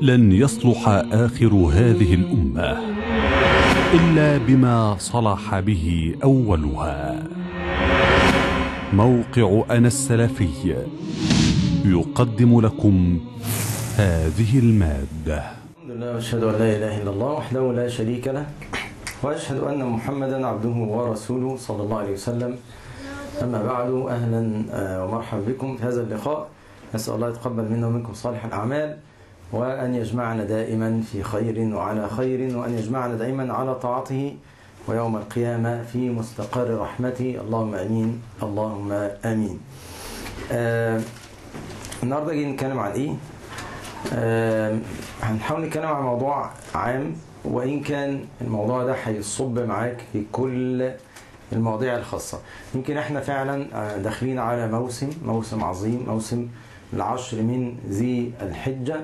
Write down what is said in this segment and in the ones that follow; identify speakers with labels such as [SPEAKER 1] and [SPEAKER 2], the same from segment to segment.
[SPEAKER 1] لن يصلح آخر هذه الأمة إلا بما صلح به أولها موقع أنا السلفي يقدم لكم هذه المادة
[SPEAKER 2] الحمد لله واشهد ان لا اله الا الله وحده لا شريك له واشهد ان محمدا عبده ورسوله صلى الله عليه وسلم اما بعد اهلا آه، ومرحبا بكم في هذا اللقاء نسال الله يتقبل منا ومنكم صالح الاعمال وان يجمعنا دائما في خير وعلى خير وان يجمعنا دائما على طاعته ويوم القيامه في مستقر رحمته اللهم امين اللهم امين آه النهارده جاي نتكلم عن ايه آه، هنحاول نتكلم عن موضوع عام وإن كان الموضوع ده هيصب معاك في كل المواضيع الخاصة يمكن احنا فعلا آه، داخلين على موسم موسم عظيم موسم العشر من ذي الحجة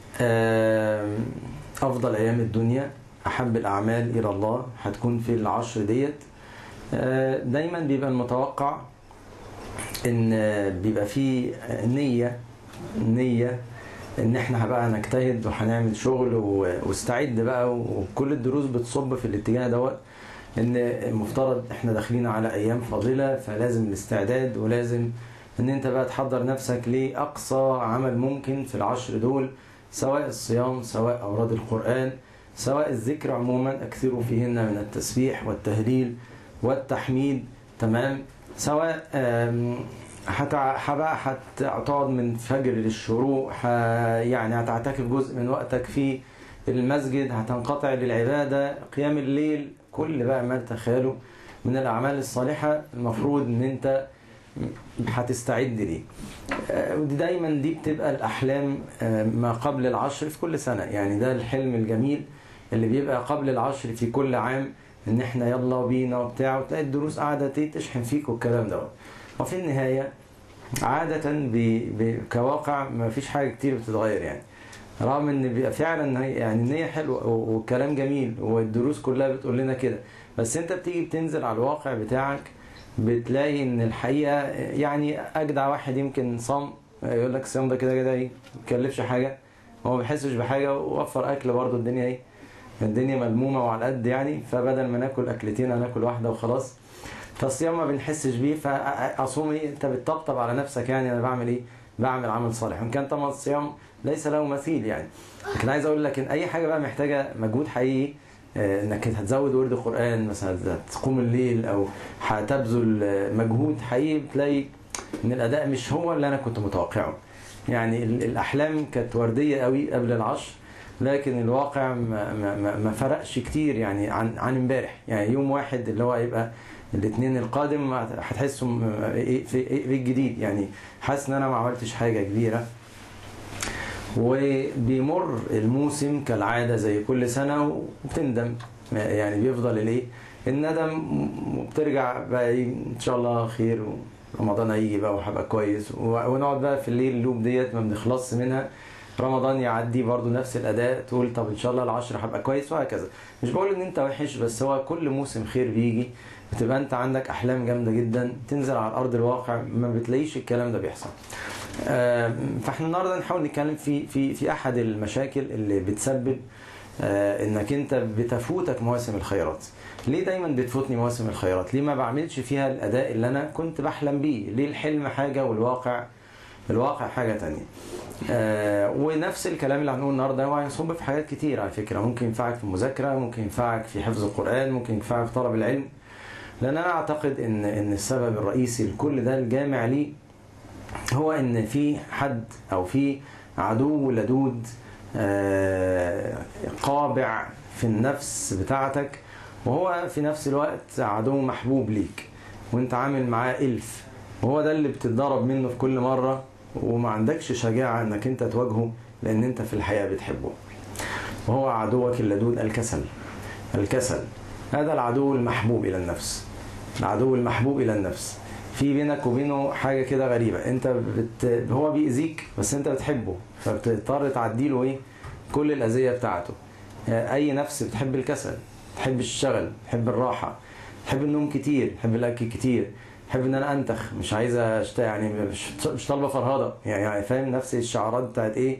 [SPEAKER 2] آه، أفضل أيام الدنيا أحب الأعمال إلى الله هتكون في العشر ديت آه، دايما بيبقى المتوقع ان بيبقى فيه نية نية ان احنا بقى نجتهد وهنعمل شغل و- واستعد بقى وكل الدروس بتصب في الاتجاه دوت ان المفترض احنا داخلين على ايام فاضلة فلازم الاستعداد ولازم ان انت بقى تحضر نفسك لاقصى عمل ممكن في العشر دول سواء الصيام سواء اوراد القرآن سواء الذكر عموما اكثروا فيهن من التسبيح والتهليل والتحميد تمام سواء آم، هتع- هبقى هتقعد من فجر للشروق ح... يعني هتعتكف جزء من وقتك في المسجد هتنقطع للعبادة قيام الليل كل بقى ما تخيله من الأعمال الصالحة المفروض إن أنت هتستعد ليه آه، ودي دايما دي بتبقى الأحلام آه، ما قبل العشر في كل سنة يعني ده الحلم الجميل اللي بيبقى قبل العشر في كل عام ان احنا يلا بينا وبتاع وتلاقي الدروس قاعده ت- تشحن فيك والكلام دوت وفي النهايه عاده ب... ب... كواقع ما فيش حاجه كتير بتتغير يعني رغم ان بيبقى فعلا هي- يعني النيه حلوه و- والكلام جميل والدروس كلها بتقول لنا كده بس انت بتيجي بتنزل على الواقع بتاعك بتلاقي ان الحقيقه يعني اجدع واحد يمكن صام يقول لك الصيام ده كده كده ايه ما بيكلفش حاجه هو ما بيحسش بحاجه ووفر اكل برضه الدنيا ايه الدنيا ملمومه وعلى قد يعني فبدل ما ناكل اكلتين هناكل واحده وخلاص فالصيام ما بنحسش بيه فاصوم ايه انت بتطبطب على نفسك يعني انا بعمل ايه بعمل عمل صالح وان كان طبعا الصيام ليس له مثيل يعني لكن عايز اقول لك ان اي حاجه بقى محتاجه مجهود حقيقي آه، انك هتزود ورد قران مثلا تقوم الليل او هتبذل آه، مجهود حقيقي بتلاقي ان الاداء مش هو اللي انا كنت متوقعه يعني ال- الاحلام كانت ورديه قوي قبل العشر لكن الواقع ما, ما, ما, ما فرقش كتير يعني عن عن امبارح يعني يوم واحد اللي هو هيبقى الاثنين القادم هتحسوا م- ايه في ايه في الجديد يعني حاسس ان انا ما عملتش حاجه كبيره وبيمر الموسم كالعاده زي كل سنه وبتندم يعني بيفضل الايه الندم وبترجع بقى إيه ان شاء الله خير ورمضان هيجي بقى وهبقى كويس و- ونقعد بقى في الليل اللوب ديت ما بنخلصش منها رمضان يعدي برضو نفس الاداء تقول طب ان شاء الله العشر هبقى كويس وهكذا مش بقول ان انت وحش بس هو كل موسم خير بيجي بتبقى انت عندك احلام جامده جدا تنزل على ارض الواقع ما بتلاقيش الكلام ده بيحصل آم، فاحنا النهارده نحاول نتكلم في في في احد المشاكل اللي بتسبب آه، انك انت بتفوتك مواسم الخيرات ليه دايما بتفوتني مواسم الخيرات ليه ما بعملش فيها الاداء اللي انا كنت بحلم بيه ليه الحلم حاجه والواقع الواقع حاجه تانية آه ونفس الكلام اللي هنقوله النهارده هو هيصب في حاجات كتير على فكره ممكن ينفعك في المذاكره ممكن ينفعك في حفظ القران ممكن ينفعك في طلب العلم لان انا اعتقد ان ان السبب الرئيسي لكل ده الجامع ليه هو ان في حد او في عدو لدود آه، قابع في النفس بتاعتك وهو في نفس الوقت عدو محبوب ليك وانت عامل معاه الف وهو ده اللي بتتضرب منه في كل مرة وما عندكش شجاعة انك انت تواجهه لان انت في الحقيقة بتحبه وهو عدوك اللدود الكسل الكسل هذا العدو المحبوب الى النفس العدو المحبوب الى النفس في بينك وبينه حاجه كده غريبه انت بت... هو بيأذيك بس انت بتحبه فبتضطر تعديله ايه كل الاذيه بتاعته اي نفس بتحب الكسل تحب الشغل تحب الراحه تحب النوم كتير تحب الاكل كتير تحب ان انا انتخ مش عايزه أشت... يعني مش مش طالبه فرهضه يعني, يعني فاهم نفس الشعارات بتاعت ايه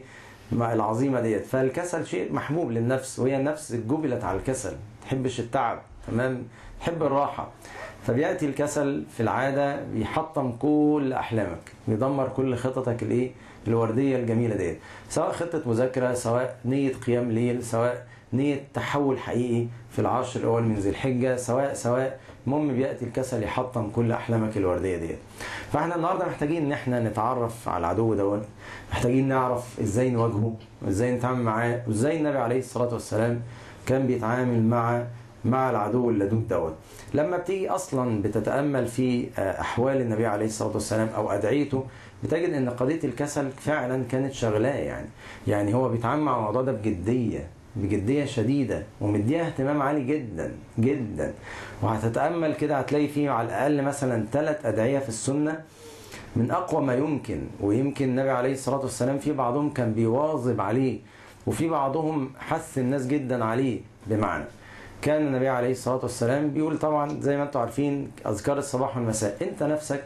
[SPEAKER 2] مع العظيمه ديت فالكسل شيء محبوب للنفس وهي النفس جبلت على الكسل ما تحبش التعب تمام تحب الراحه فبياتي الكسل في العاده بيحطم كل احلامك بيدمر كل خططك الايه الورديه الجميله ديت سواء خطه مذاكره سواء نيه قيام ليل سواء نيه تحول حقيقي في العشر الاول من ذي الحجه سواء سواء المهم بياتي الكسل يحطم كل احلامك الورديه ديت فاحنا النهارده محتاجين ان احنا نتعرف على العدو دوت محتاجين نعرف ازاي نواجهه وازاي نتعامل معاه وازاي النبي عليه الصلاه والسلام كان بيتعامل مع مع العدو اللدود دوت لما بتيجي اصلا بتتامل في احوال النبي عليه الصلاه والسلام او ادعيته بتجد ان قضيه الكسل فعلا كانت شغلاه يعني يعني هو بيتعامل مع الموضوع ده بجديه بجديه شديده ومديها اهتمام عالي جدا جدا وهتتامل كده هتلاقي فيه على الاقل مثلا ثلاث ادعيه في السنه من اقوى ما يمكن ويمكن النبي عليه الصلاه والسلام في بعضهم كان بيواظب عليه وفي بعضهم حث الناس جدا عليه بمعنى كان النبي عليه الصلاه والسلام بيقول طبعا زي ما انتم عارفين اذكار الصباح والمساء انت نفسك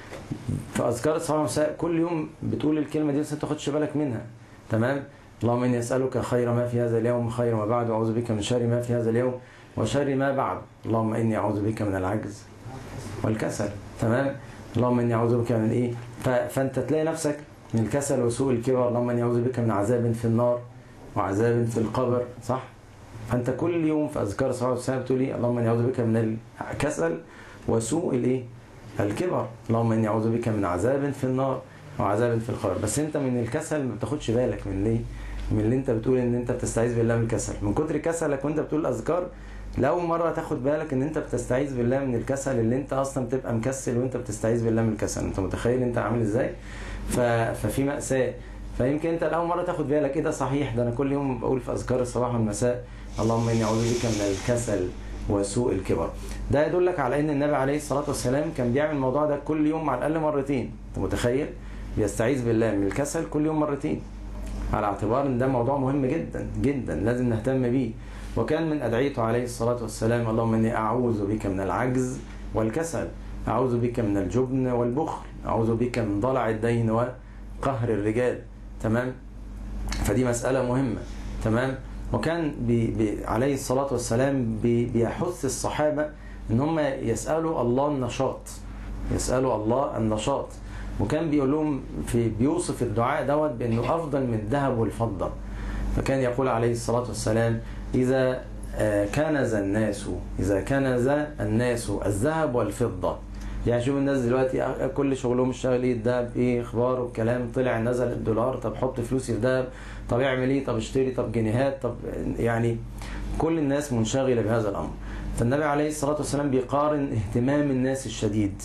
[SPEAKER 2] في اذكار الصباح والمساء كل يوم بتقول الكلمه دي بس انت تاخدش بالك منها تمام اللهم اني اسالك خير ما في هذا اليوم خير ما بعد واعوذ بك من شر ما في هذا اليوم وشر ما بعد اللهم اني اعوذ بك من العجز والكسل تمام اللهم اني اعوذ بك من ايه فانت تلاقي نفسك من الكسل وسوء الكبر اللهم اني اعوذ بك من عذاب في النار وعذاب في القبر صح فانت كل يوم في اذكار الصلاه والسلام بتقول ايه اللهم اني اعوذ بك من الكسل وسوء الايه الكبر اللهم اني اعوذ بك من عذاب في النار وعذاب في القبر بس انت من الكسل ما بتاخدش بالك من ليه من اللي انت بتقول ان انت بتستعيذ بالله من الكسل من كتر كسلك وانت بتقول الاذكار لاول مره تاخد بالك ان انت بتستعيذ بالله من الكسل اللي انت اصلا بتبقى مكسل وانت بتستعيذ بالله من الكسل انت متخيل انت عامل ازاي ف... ففي ماساه فيمكن انت لاول مره تاخد بالك ايه ده صحيح ده انا كل يوم بقول في اذكار الصباح والمساء اللهم اني اعوذ بك من الكسل وسوء الكبر ده يدلك على ان النبي عليه الصلاه والسلام كان بيعمل الموضوع ده كل يوم على الاقل مرتين انت متخيل بيستعيذ بالله من الكسل كل يوم مرتين على اعتبار ان ده موضوع مهم جدا جدا لازم نهتم بيه وكان من ادعيته عليه الصلاه والسلام اللهم اني اعوذ بك من العجز والكسل اعوذ بك من الجبن والبخل اعوذ بك من ضلع الدين وقهر الرجال تمام فدي مساله مهمه تمام وكان بي بي عليه الصلاه والسلام بي بيحث الصحابه ان هم يسالوا الله النشاط يسالوا الله النشاط وكان بيقول لهم في بيوصف الدعاء دوت بانه افضل من الذهب والفضه فكان يقول عليه الصلاه والسلام اذا كنز الناس اذا كنز الناس الذهب والفضه يعني شوف الناس دلوقتي كل شغلهم الشغل ايه الدهب ايه اخباره الكلام طلع نزل الدولار طب حط فلوسي في دهب طب اعمل ايه طب اشتري طب جنيهات طب يعني كل الناس منشغله بهذا الامر فالنبي عليه الصلاه والسلام بيقارن اهتمام الناس الشديد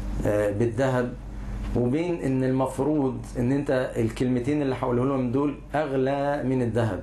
[SPEAKER 2] بالذهب وبين ان المفروض ان انت الكلمتين اللي هقوله لهم دول اغلى من الذهب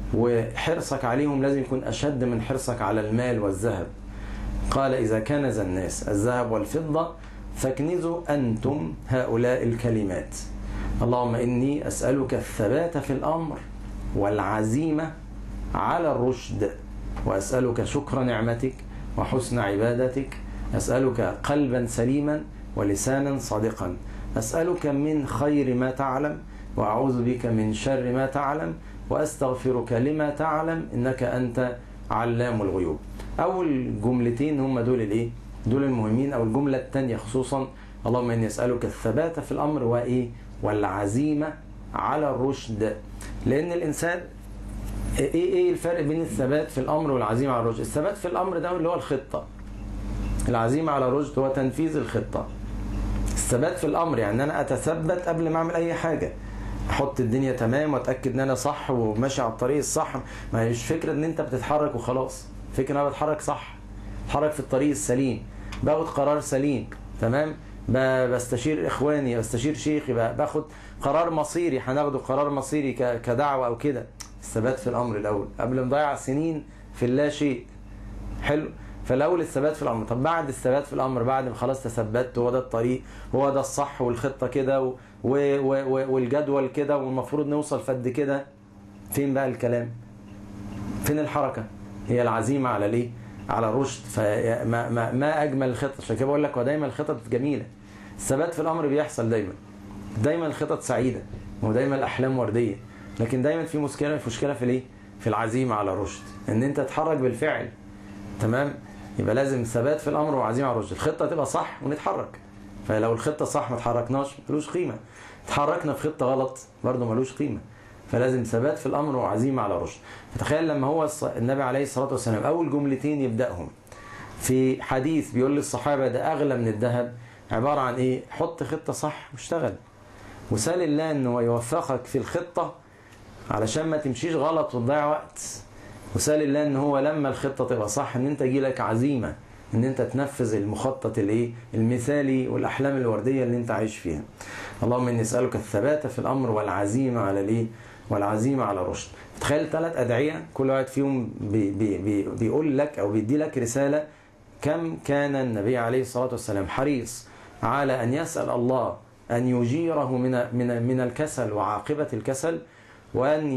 [SPEAKER 2] وحرصك عليهم لازم يكون اشد من حرصك على المال والذهب قال اذا كنز الناس الذهب والفضه فاكنزوا انتم هؤلاء الكلمات اللهم اني اسالك الثبات في الامر والعزيمه على الرشد واسالك شكر نعمتك وحسن عبادتك اسالك قلبا سليما ولسانا صادقا أسألك من خير ما تعلم وأعوذ بك من شر ما تعلم وأستغفرك لما تعلم إنك أنت علام الغيوب أول جملتين هم دول الإيه؟ دول المهمين أو الجملة الثانية خصوصا اللهم إني أسألك الثبات في الأمر وإيه؟ والعزيمة على الرشد لأن الإنسان إيه إيه الفرق بين الثبات في الأمر والعزيمة على الرشد؟ الثبات في الأمر ده اللي هو الخطة العزيمة على الرشد هو تنفيذ الخطة الثبات في الامر يعني ان انا اتثبت قبل ما اعمل اي حاجه احط الدنيا تمام واتاكد ان انا صح وماشي على الطريق الصح ما هي مش فكره ان انت بتتحرك وخلاص فكره ان انا بتحرك صح بتحرك في الطريق السليم باخد قرار سليم تمام بستشير اخواني بستشير شيخي باخد قرار مصيري هناخده قرار مصيري كدعوه او كده الثبات في الامر الاول قبل ما نضيع سنين في اللا شيء حلو فالاول الثبات في الامر طب بعد الثبات في الامر بعد ما خلاص تثبت هو ده الطريق هو ده الصح والخطه كده و... و... و... والجدول كده والمفروض نوصل فد كده فين بقى الكلام فين الحركه هي العزيمه على ليه على الرشد فما ما, ما اجمل الخطط عشان كده بقول لك ودايما الخطط جميله الثبات في الامر بيحصل دايما دايما الخطط سعيده ودايما الاحلام ورديه لكن دايما في مشكله في مشكله في الايه في العزيمه على الرشد ان انت تتحرك بالفعل تمام يبقى لازم ثبات في الامر وعزيمه على الرشد الخطه تبقى صح ونتحرك فلو الخطه صح ما اتحركناش ملوش قيمه اتحركنا في خطه غلط برضه ملوش قيمه فلازم ثبات في الامر وعزيمه على الرشد فتخيل لما هو النبي عليه الصلاه والسلام اول جملتين يبداهم في حديث بيقول للصحابه ده اغلى من الذهب عباره عن ايه حط خطه صح واشتغل وسال الله انه يوفقك في الخطه علشان ما تمشيش غلط وتضيع وقت وسال الله ان هو لما الخطه تبقى صح ان انت يجيلك عزيمه ان انت تنفذ المخطط الايه المثالي والاحلام الورديه اللي انت عايش فيها اللهم اني اسالك الثبات في الامر والعزيمه على الايه والعزيمه على الرشد تخيل ثلاث ادعيه كل واحد فيهم بي بي بي بيقول لك او بيدي لك رساله كم كان النبي عليه الصلاه والسلام حريص على ان يسال الله ان يجيره من من من الكسل وعاقبه الكسل وان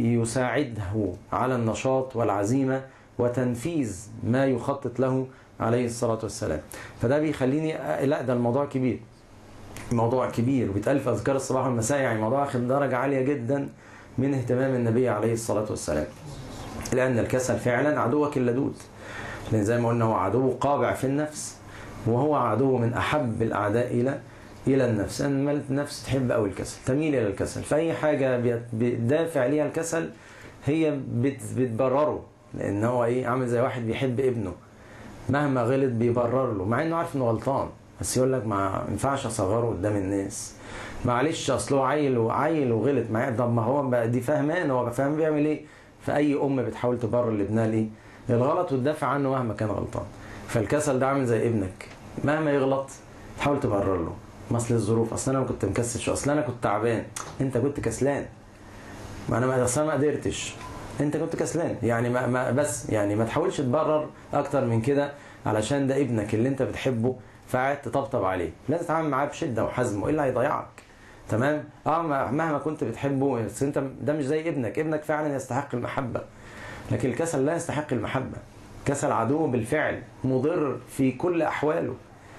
[SPEAKER 2] يساعده على النشاط والعزيمه وتنفيذ ما يخطط له عليه الصلاة والسلام فده بيخليني لا ده الموضوع كبير موضوع كبير وبيتقال في أذكار الصباح والمساء يعني موضوع أخذ درجة عالية جدا من اهتمام النبي عليه الصلاة والسلام لأن الكسل فعلا عدوك اللدود لأن زي ما قلنا هو عدو قابع في النفس وهو عدو من أحب الأعداء إلى إلى النفس أن النفس تحب أوي الكسل تميل إلى الكسل فأي حاجة بتدافع ليها الكسل هي بتبرره لأن هو إيه عامل زي واحد بيحب ابنه مهما غلط بيبرر له مع انه عارف انه غلطان بس يقول لك ما ينفعش اصغره قدام الناس معلش اصل هو عيل وعيل وغلط معايا طب ما هو بقى دي فاهمان هو فاهم بيعمل ايه فاي ام بتحاول تبرر لابنها ليه الغلط وتدافع عنه مهما كان غلطان فالكسل ده عامل زي ابنك مهما يغلط تحاول تبرر له اصل الظروف اصل انا كنت مكسل شو اصل انا كنت تعبان انت كنت كسلان ما انا اصل ما قدرتش انت كنت كسلان يعني ما, ما بس يعني ما تحاولش تبرر اكتر من كده علشان ده ابنك اللي انت بتحبه فقعد تطبطب عليه لازم تتعامل معاه بشده وحزم والا هيضيعك تمام اه مهما كنت بتحبه بس انت ده مش زي ابنك ابنك فعلا يستحق المحبه لكن الكسل لا يستحق المحبه كسل عدو بالفعل مضر في كل احواله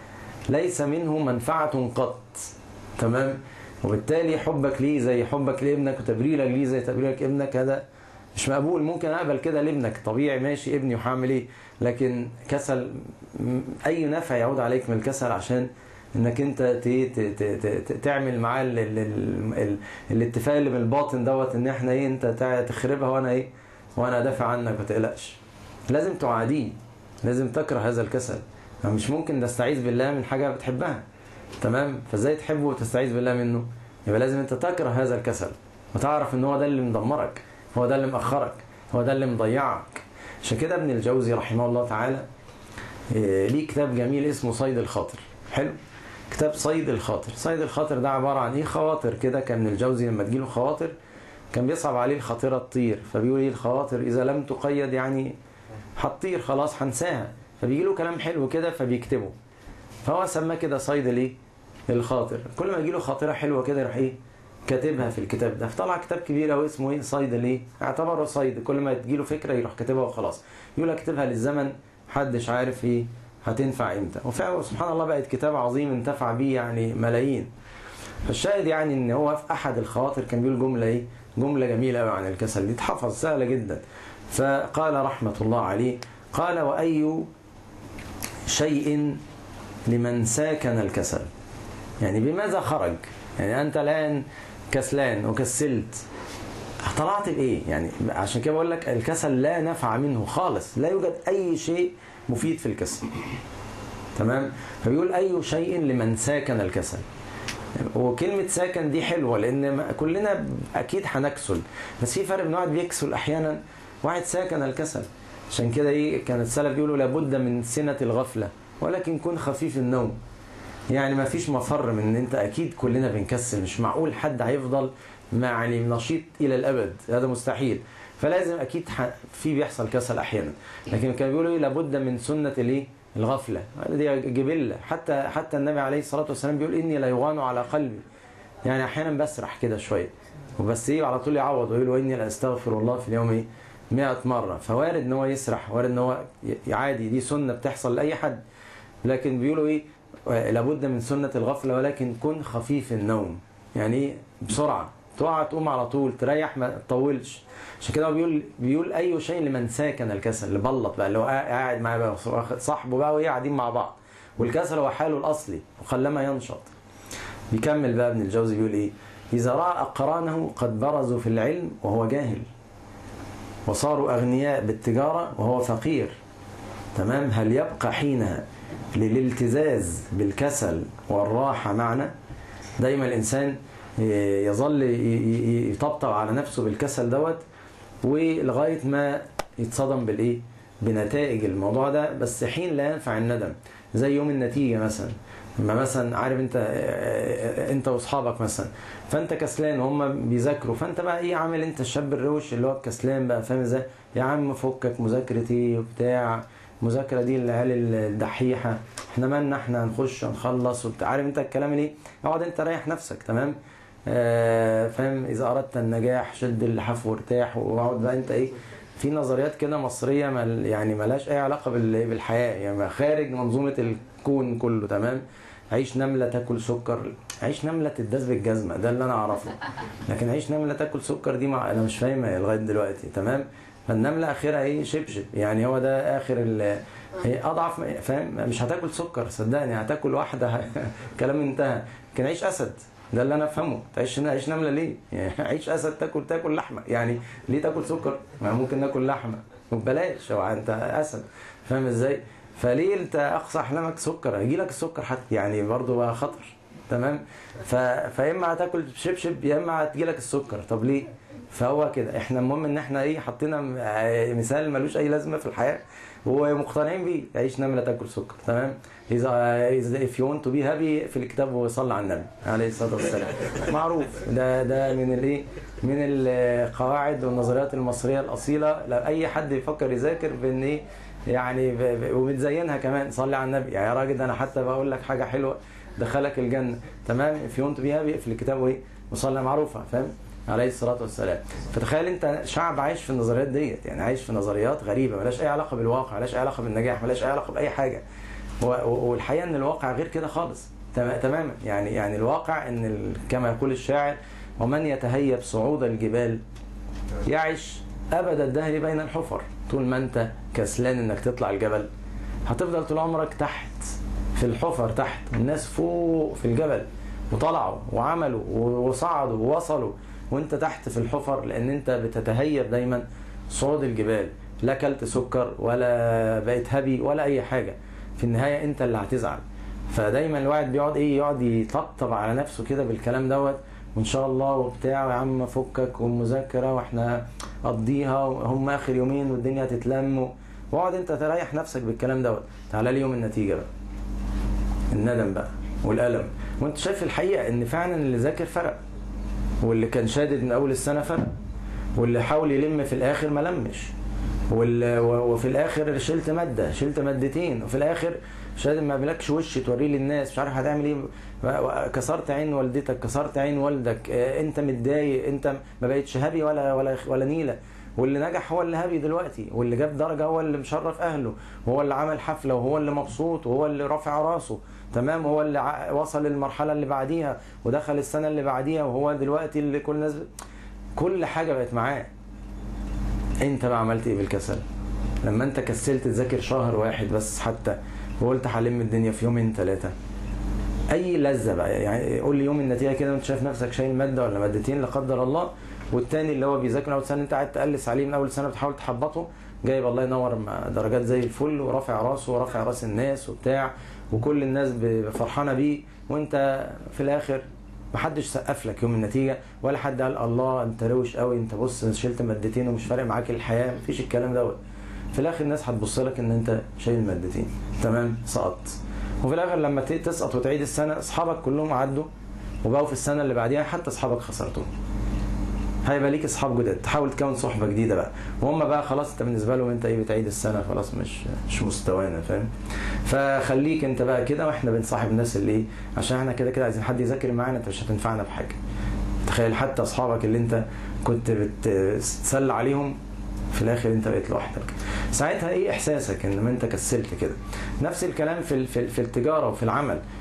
[SPEAKER 2] ليس منه منفعه قط تمام وبالتالي حبك ليه زي حبك لابنك وتبريرك ليه زي تبريرك ابنك هذا مش مقبول ممكن اقبل كده لابنك طبيعي ماشي ابني وهعمل ايه لكن كسل اي نفع يعود عليك من الكسل عشان انك انت تعمل معاه الاتفاق اللي من الباطن دوت ان احنا ايه انت تخربها وانا ايه وانا ادافع عنك ما تقلقش لازم تعاديه لازم تكره هذا الكسل مش ممكن تستعيذ بالله من حاجه بتحبها تمام فازاي تحبه وتستعيذ بالله منه يبقى لازم انت تكره هذا الكسل وتعرف ان هو ده اللي مدمرك هو ده اللي مأخرك هو ده اللي مضيعك عشان كده ابن الجوزي رحمه الله تعالى ليه كتاب جميل اسمه صيد الخاطر حلو كتاب صيد الخاطر صيد الخاطر ده عبارة عن ايه خواطر كده كان ابن الجوزي لما تجيله خواطر كان بيصعب عليه الخاطرة تطير فبيقول ايه الخواطر اذا لم تقيد يعني هتطير خلاص هنساها فبيجي له كلام حلو كده فبيكتبه فهو سماه كده صيد الايه الخاطر كل ما يجي له خاطرة حلوة كده يروح ايه كاتبها في الكتاب ده فطلع كتاب كبير قوي اسمه ايه صيد ليه اعتبره صيد كل ما تجيله فكره يروح كاتبها وخلاص يقول لك اكتبها للزمن محدش عارف ايه هتنفع امتى وفعلا سبحان الله بقت كتاب عظيم انتفع بيه يعني ملايين فالشاهد يعني ان هو في احد الخواطر كان بيقول جمله ايه جمله جميله قوي عن الكسل دي تحفظ سهله جدا فقال رحمه الله عليه قال واي شيء لمن ساكن الكسل يعني بماذا خرج يعني انت الان كسلان وكسلت طلعت بايه يعني عشان كده بقول لك الكسل لا نفع منه خالص لا يوجد اي شيء مفيد في الكسل تمام فبيقول اي شيء لمن ساكن الكسل وكلمة ساكن دي حلوة لأن كلنا أكيد هنكسل بس في فرق بين واحد بيكسل أحيانا واحد ساكن الكسل عشان كده إيه كان السلف بيقولوا لابد من سنة الغفلة ولكن كن خفيف النوم يعني ما فيش مفر من ان انت اكيد كلنا بنكسل مش معقول حد هيفضل يعني نشيط الى الابد هذا مستحيل فلازم اكيد في بيحصل كسل احيانا لكن كانوا بيقولوا ايه لابد من سنه الايه الغفله دي جبله حتى حتى النبي عليه الصلاه والسلام بيقول اني لا يغان على قلبي يعني احيانا بسرح كده شويه وبس ايه على طول يعوض ويقول واني لا استغفر الله في اليوم ايه 100 مره فوارد ان هو يسرح وارد ان هو عادي دي سنه بتحصل لاي حد لكن بيقولوا ايه لابد من سنة الغفلة ولكن كن خفيف النوم يعني ايه بسرعة تقع تقوم على طول تريح ما تطولش عشان كده هو بيقول بيقول اي شيء لمن ساكن الكسل اللي بلط بقى اللي هو قاعد معاه بقى واخد صاحبه بقى وهي قاعدين مع بعض والكسل هو حاله الاصلي وخلما ينشط بيكمل بقى ابن الجوزي بيقول ايه اذا راى اقرانه قد برزوا في العلم وهو جاهل وصاروا اغنياء بالتجاره وهو فقير تمام هل يبقى حينها للالتزاز بالكسل والراحه معنا دايما الانسان يظل يطبطب على نفسه بالكسل دوت ولغايه ما يتصدم بالايه بنتائج الموضوع ده بس حين لا ينفع الندم زي يوم النتيجه مثلا لما مثلا عارف انت انت واصحابك مثلا فانت كسلان وهم بيذاكروا فانت بقى ايه عامل انت الشاب الروش اللي هو الكسلان بقى فاهم ازاي يا عم فكك مذاكره ايه وبتاع المذاكره دي العيال الدحيحه احنا مالنا احنا هنخش هنخلص وبتاع عارف انت الكلام ليه اقعد انت ريح نفسك تمام آه فاهم اذا اردت النجاح شد اللحاف وارتاح واقعد بقى انت ايه في نظريات كده مصريه مل يعني ملهاش اي علاقه بالحياه يعني خارج منظومه الكون كله تمام عيش نمله تاكل سكر عيش نمله تداس بالجزمه ده اللي انا اعرفه لكن عيش نمله تاكل سكر دي مع... انا مش فاهمها لغايه دلوقتي تمام فالنمله اخرها ايه شبشب يعني هو ده اخر ال... هي اضعف فاهم مش هتاكل سكر صدقني هتاكل واحده كلام انتهى لكن عيش اسد ده اللي انا افهمه تعيش عيش نمله ليه؟ يعني عيش اسد تاكل تاكل لحمه يعني ليه تاكل سكر؟ ما ممكن ناكل لحمه وببلاش هو انت اسد فاهم ازاي؟ فليه انت اقصى احلامك سكر هيجي لك السكر حتى يعني برضه بقى خطر تمام ف... فاما هتاكل شبشب يا اما هتجي لك السكر طب ليه؟ فهو كده احنا المهم ان احنا ايه حطينا مثال ملوش اي لازمه في الحياه ومقتنعين بيه عيش نمله تاكل سكر تمام اذا اذا if you want to be happy في الكتاب وصلى على النبي عليه الصلاه والسلام معروف ده ده من الايه من القواعد والنظريات المصريه الاصيله لو اي حد يفكر يذاكر بان ايه يعني وبتزينها كمان صلي على النبي يعني يا راجل ده انا حتى بقول لك حاجه حلوه دخلك الجنه تمام if you want to be happy في الكتاب وايه وصلى معروفه فاهم عليه الصلاه والسلام فتخيل انت شعب عايش في النظريات ديت يعني عايش في نظريات غريبه ملاش اي علاقه بالواقع ملاش اي علاقه بالنجاح ملاش اي علاقه باي حاجه والحقيقه ان الواقع غير كده خالص تماما يعني يعني الواقع ان كما يقول الشاعر ومن يتهيب صعود الجبال يعش ابد الدهر بين الحفر طول ما انت كسلان انك تطلع الجبل هتفضل طول عمرك تحت في الحفر تحت الناس فوق في الجبل وطلعوا وعملوا وصعدوا ووصلوا وانت تحت في الحفر لان انت بتتهيب دايما صعود الجبال لا كلت سكر ولا بقيت هبي ولا اي حاجه في النهايه انت اللي هتزعل فدايما الواحد بيقعد ايه يقعد يطبطب على نفسه كده بالكلام دوت وان شاء الله وبتاع يا عم فكك والمذاكره واحنا قضيها هم اخر يومين والدنيا هتتلم واقعد انت تريح نفسك بالكلام دوت تعالى لي يوم النتيجه بقى الندم بقى والالم وانت شايف الحقيقه ان فعلا اللي ذاكر فرق واللي كان شادد من اول السنه فرق واللي حاول يلم في الاخر ما لمش وفي الاخر شلت ماده شلت مادتين وفي الاخر شادد ما بلاكش وش توريه للناس مش عارف هتعمل ايه كسرت عين والدتك كسرت عين والدك انت متضايق انت ما بقتش هبي ولا ولا ولا نيله واللي نجح هو اللي هبي دلوقتي واللي جاب درجه هو اللي مشرف اهله وهو اللي عمل حفله وهو اللي مبسوط وهو اللي رافع راسه تمام هو اللي وصل للمرحله اللي بعديها ودخل السنه اللي بعديها وهو دلوقتي اللي كل الناس كل حاجه بقت معاه انت بقى عملت ايه بالكسل لما انت كسلت تذاكر شهر واحد بس حتى وقلت هلم الدنيا في يومين ثلاثه اي لذه بقى يعني قول لي يوم النتيجه كده وانت شايف نفسك شايل ماده ولا مادتين لا قدر الله والتاني اللي هو بيذاكر اول سنه انت قاعد تقلس عليه من اول سنه بتحاول تحبطه جايب الله ينور درجات زي الفل ورافع راسه ورافع راس الناس وبتاع وكل الناس فرحانه بيه وانت في الاخر محدش سقف لك يوم النتيجه ولا حد قال الله انت روش قوي انت بص شلت مادتين ومش فارق معاك الحياه مفيش الكلام دوت في الاخر الناس هتبص لك ان انت شايل مادتين تمام سقطت وفي الاخر لما تسقط وتعيد السنه اصحابك كلهم عدوا وبقوا في السنه اللي بعديها حتى اصحابك خسرتهم هيبقى ليك اصحاب جداد تحاول تكون صحبه جديده بقى وهم بقى خلاص انت بالنسبه لهم انت ايه بتعيد السنه خلاص مش مش مستوانا فاهم فخليك انت بقى كده واحنا بنصاحب الناس اللي ايه عشان احنا كده كده عايزين حد يذاكر معانا انت مش هتنفعنا بحاجه تخيل حتى اصحابك اللي انت كنت بتتسلى عليهم في الاخر انت بقيت لوحدك ساعتها ايه احساسك ان ما انت كسلت كده نفس الكلام في في, في التجاره وفي العمل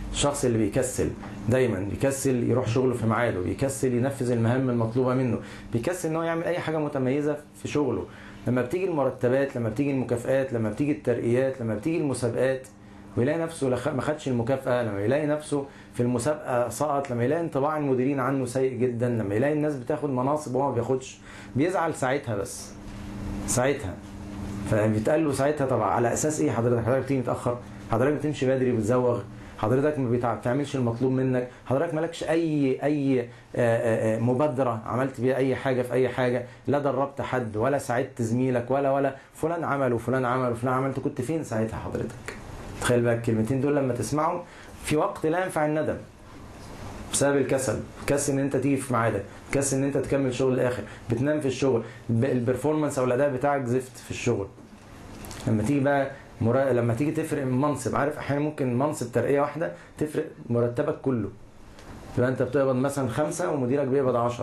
[SPEAKER 2] الشخص اللي بيكسل دايما بيكسل يروح شغله في ميعاده بيكسل ينفذ المهام المطلوبه منه بيكسل ان هو يعمل اي حاجه متميزه في شغله لما بتيجي المرتبات لما بتيجي المكافآت لما بتيجي الترقيات لما بتيجي المسابقات ويلاقي نفسه ما خدش المكافأة لما يلاقي نفسه في المسابقة سقط لما يلاقي انطباع المديرين عنه سيء جدا لما يلاقي الناس بتاخد مناصب وهو ما بياخدش بيزعل ساعتها بس ساعتها فبيتقال له ساعتها طبعا على اساس ايه حضرتك حضرتك بتيجي متاخر حضرتك بتمشي بدري بتزوغ حضرتك ما بتعملش المطلوب منك حضرتك مالكش اي اي مبادره عملت بيها اي حاجه في اي حاجه لا دربت حد ولا ساعدت زميلك ولا ولا فلان عمل وفلان عمل وفلان عمل انت كنت فين ساعتها حضرتك تخيل بقى الكلمتين دول لما تسمعهم في وقت لا ينفع الندم بسبب الكسل كسل ان انت تيجي في ميعادك كسل ان انت تكمل شغل الاخر بتنام في الشغل البرفورمانس او الاداء بتاعك زفت في الشغل لما تيجي بقى مرا... لما تيجي تفرق منصب عارف احيانا ممكن منصب ترقيه واحده تفرق مرتبك كله تبقى انت بتقبض مثلا خمسه ومديرك بيقبض عشرة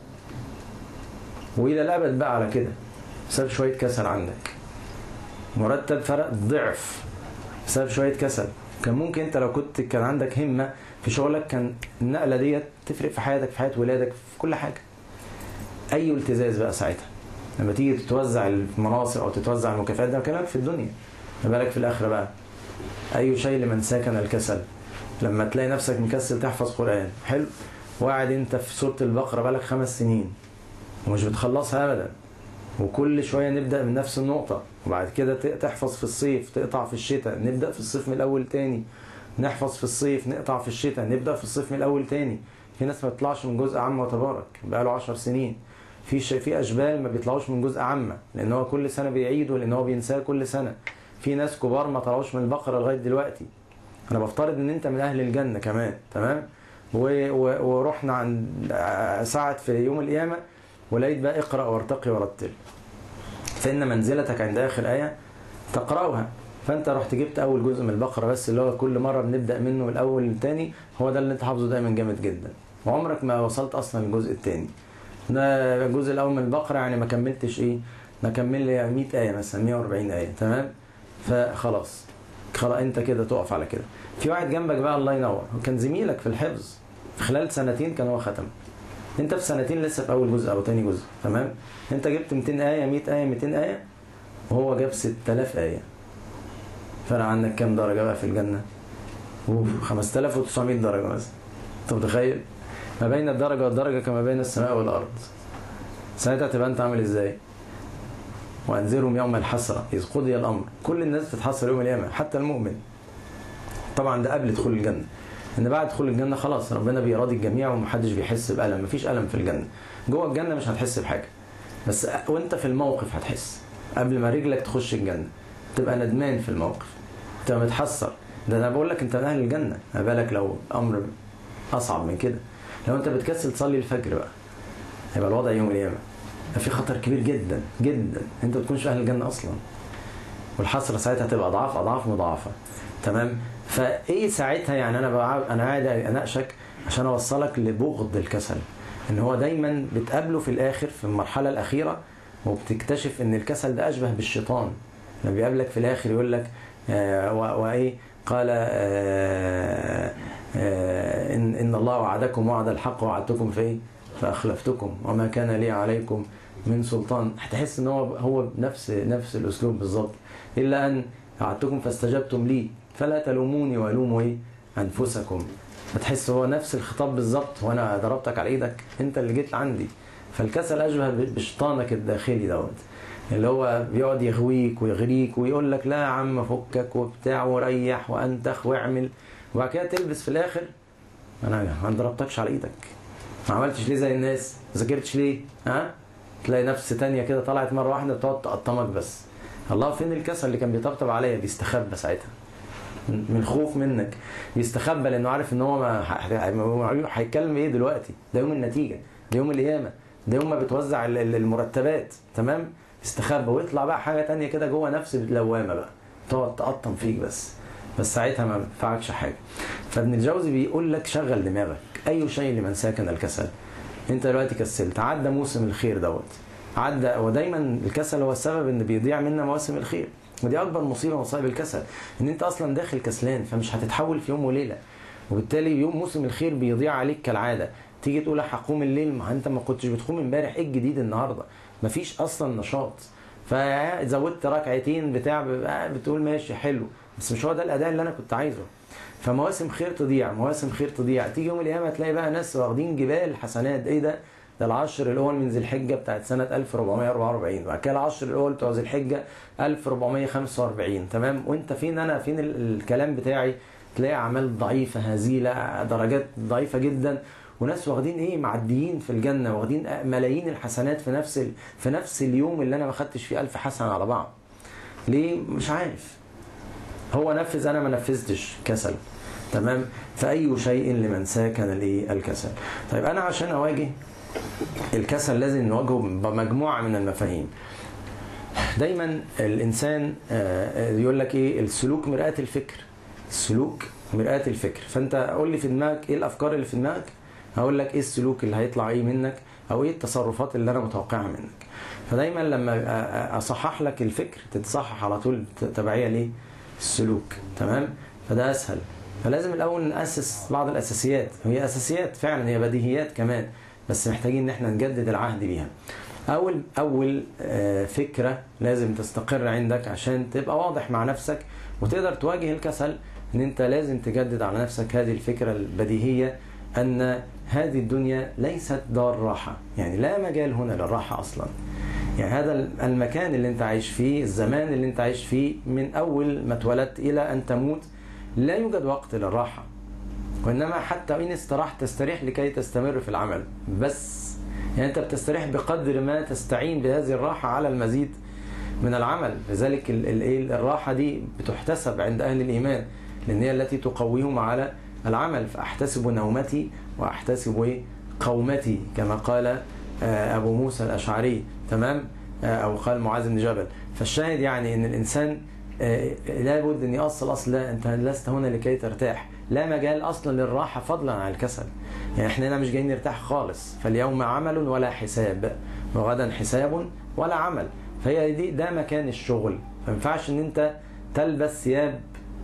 [SPEAKER 2] والى الابد بقى على كده بسبب شويه كسل عندك مرتب فرق ضعف بسبب شويه كسل كان ممكن انت لو كنت كان عندك همه في شغلك كان النقله ديت تفرق في حياتك في حياه ولادك في كل حاجه اي التزاز بقى ساعتها لما تيجي تتوزع المناصب او تتوزع المكافآت ده كلامك في الدنيا ما بالك في الاخره بقى اي شيء لمن ساكن الكسل لما تلاقي نفسك مكسل تحفظ قران حلو وقاعد انت في سوره البقره بقالك خمس سنين ومش بتخلصها ابدا وكل شويه نبدا من نفس النقطه وبعد كده تحفظ في الصيف تقطع في الشتاء نبدا في الصيف من الاول تاني نحفظ في الصيف نقطع في الشتاء نبدا في الصيف من الاول تاني في ناس ما بتطلعش من جزء عام وتبارك بقاله 10 سنين في ش... في اشبال ما بيطلعوش من جزء عامه لان هو كل سنه بيعيدوا لان هو بينساه كل سنه في ناس كبار ما طلعوش من البقره لغايه دلوقتي انا بفترض ان انت من اهل الجنه كمان تمام و... و... ورحنا عند ساعه في يوم القيامه ولقيت بقى اقرا وارتقي ورتل فان منزلتك عند اخر ايه تقراها فانت رحت جبت اول جزء من البقره بس اللي هو كل مره بنبدا منه الاول للتاني هو ده اللي انت حافظه دايما جامد جدا وعمرك ما وصلت اصلا للجزء الثاني ده الجزء الاول من البقره يعني ما كملتش ايه ما كمل لي 100 ايه مثلا 140 ايه تمام فخلاص خلاص انت كده تقف على كده في واحد جنبك بقى الله ينور كان زميلك في الحفظ في خلال سنتين كان هو ختم انت في سنتين لسه في اول جزء او تاني جزء تمام انت جبت 200 ايه 100 ايه 200 ايه وهو جاب 6000 ايه فرق عنك كام درجه بقى في الجنه اوف 5900 درجه مثلا انت متخيل ما بين الدرجه والدرجه كما بين السماء والارض ساعتها تبقى انت عامل ازاي وانذرهم يوم الحسره اذ قضي الامر كل الناس بتتحسر يوم القيامه حتى المؤمن طبعا ده قبل دخول الجنه ان بعد دخول الجنه خلاص ربنا بيراضي الجميع ومحدش بيحس بالم مفيش الم في الجنه جوه الجنه مش هتحس بحاجه بس وانت في الموقف هتحس قبل ما رجلك تخش الجنه تبقى ندمان في الموقف تبقى متحسر ده انا بقول لك انت من اهل الجنه ما بالك لو امر اصعب من كده لو انت بتكسل تصلي الفجر بقى هيبقى الوضع يوم القيامه في خطر كبير جدا جدا انت ما تكونش اهل الجنه اصلا والحسره ساعتها هتبقى اضعاف اضعاف مضاعفه تمام فايه ساعتها يعني انا بقى انا قاعد اناقشك عشان اوصلك لبغض الكسل ان هو دايما بتقابله في الاخر في المرحله الاخيره وبتكتشف ان الكسل ده اشبه بالشيطان لما بيقابلك في الاخر يقول لك آه وايه قال آه آه إن, إن الله وعدكم وعد الحق وعدتكم في فأخلفتكم وما كان لي عليكم من سلطان هتحس ان هو هو نفس نفس الاسلوب بالظبط الا ان وعدتكم فاستجبتم لي فلا تلوموني والوموا ايه انفسكم هتحس هو نفس الخطاب بالظبط وانا ضربتك على ايدك انت اللي جيت عندي فالكسل اشبه بشيطانك الداخلي دوت اللي هو بيقعد يغويك ويغريك ويقول لك لا يا عم فكك وبتاع وريح وانتخ واعمل وبعد كده تلبس في الاخر انا ما ضربتكش على ايدك ما عملتش ليه زي الناس ما ذاكرتش ليه ها تلاقي نفس تانية كده طلعت مرة واحدة بتقعد تقطمك بس الله فين الكسل اللي كان بيطبطب عليا بيستخبى ساعتها من خوف منك بيستخبى لانه عارف ان هو ما هيتكلم ايه دلوقتي ده يوم النتيجه ده يوم القيامه ده يوم ما بتوزع المرتبات تمام يستخبى ويطلع بقى حاجه تانية كده جوه نفس اللوامه بقى تقعد تقطم فيك بس بس ساعتها ما ينفعكش حاجه فابن الجوزي بيقول لك شغل دماغك اي شيء لمن ساكن الكسل انت دلوقتي كسلت عدى موسم الخير دوت عدى ودايما الكسل هو السبب ان بيضيع منا مواسم الخير ودي اكبر مصيبه مصائب الكسل ان انت اصلا داخل كسلان فمش هتتحول في يوم وليله وبالتالي يوم موسم الخير بيضيع عليك كالعاده تيجي تقول هقوم الليل ما انت ما كنتش بتقوم امبارح ايه الجديد النهارده مفيش اصلا نشاط فزودت ركعتين بتاع بتقول ماشي حلو بس مش هو ده الاداء اللي انا كنت عايزه فمواسم خير تضيع مواسم خير تضيع تيجي يوم القيامه تلاقي بقى ناس واخدين جبال حسنات ايه ده ده العشر الاول من ذي الحجه بتاعت سنه 1444 وبعد كده العشر الاول بتوع ذي الحجه 1445 تمام وانت فين انا فين الكلام بتاعي تلاقي اعمال ضعيفه هزيله درجات ضعيفه جدا وناس واخدين ايه معديين في الجنه واخدين ملايين الحسنات في نفس ال... في نفس اليوم اللي انا ما خدتش فيه ألف حسنه على بعض ليه مش عارف هو نفذ انا ما نفذتش كسل تمام فاي شيء لمن ساكن الايه الكسل طيب انا عشان اواجه الكسل لازم نواجهه بمجموعه من المفاهيم دايما الانسان يقول لك ايه السلوك مرآة الفكر السلوك مرآة الفكر فانت قول لي في دماغك ايه الافكار اللي في دماغك هقول لك ايه السلوك اللي هيطلع ايه منك او ايه التصرفات اللي انا متوقعها منك فدايما لما اصحح لك الفكر تتصحح على طول تبعيه ليه السلوك تمام فده اسهل فلازم الاول ناسس بعض الاساسيات هي اساسيات فعلا هي بديهيات كمان بس محتاجين ان احنا نجدد العهد بيها اول اول فكره لازم تستقر عندك عشان تبقى واضح مع نفسك وتقدر تواجه الكسل ان انت لازم تجدد على نفسك هذه الفكره البديهيه ان هذه الدنيا ليست دار راحه يعني لا مجال هنا للراحه اصلا يعني هذا المكان اللي انت عايش فيه الزمان اللي انت عايش فيه من اول ما اتولدت الى ان تموت لا يوجد وقت للراحه وانما حتى ان استراحت تستريح لكي تستمر في العمل بس يعني انت بتستريح بقدر ما تستعين بهذه الراحه على المزيد من العمل لذلك الراحه دي بتحتسب عند اهل الايمان لان هي التي تقويهم على العمل فاحتسب نومتي واحتسب قومتي كما قال ابو موسى الاشعري تمام او قال معاذ بن جبل فالشاهد يعني ان الانسان لابد ان يأصل اصل لا انت لست هنا لكي ترتاح لا مجال اصلا للراحه فضلا عن الكسل يعني احنا هنا مش جايين نرتاح خالص فاليوم عمل ولا حساب وغدا حساب ولا عمل فهي دي ده مكان الشغل ما ينفعش ان انت تلبس ثياب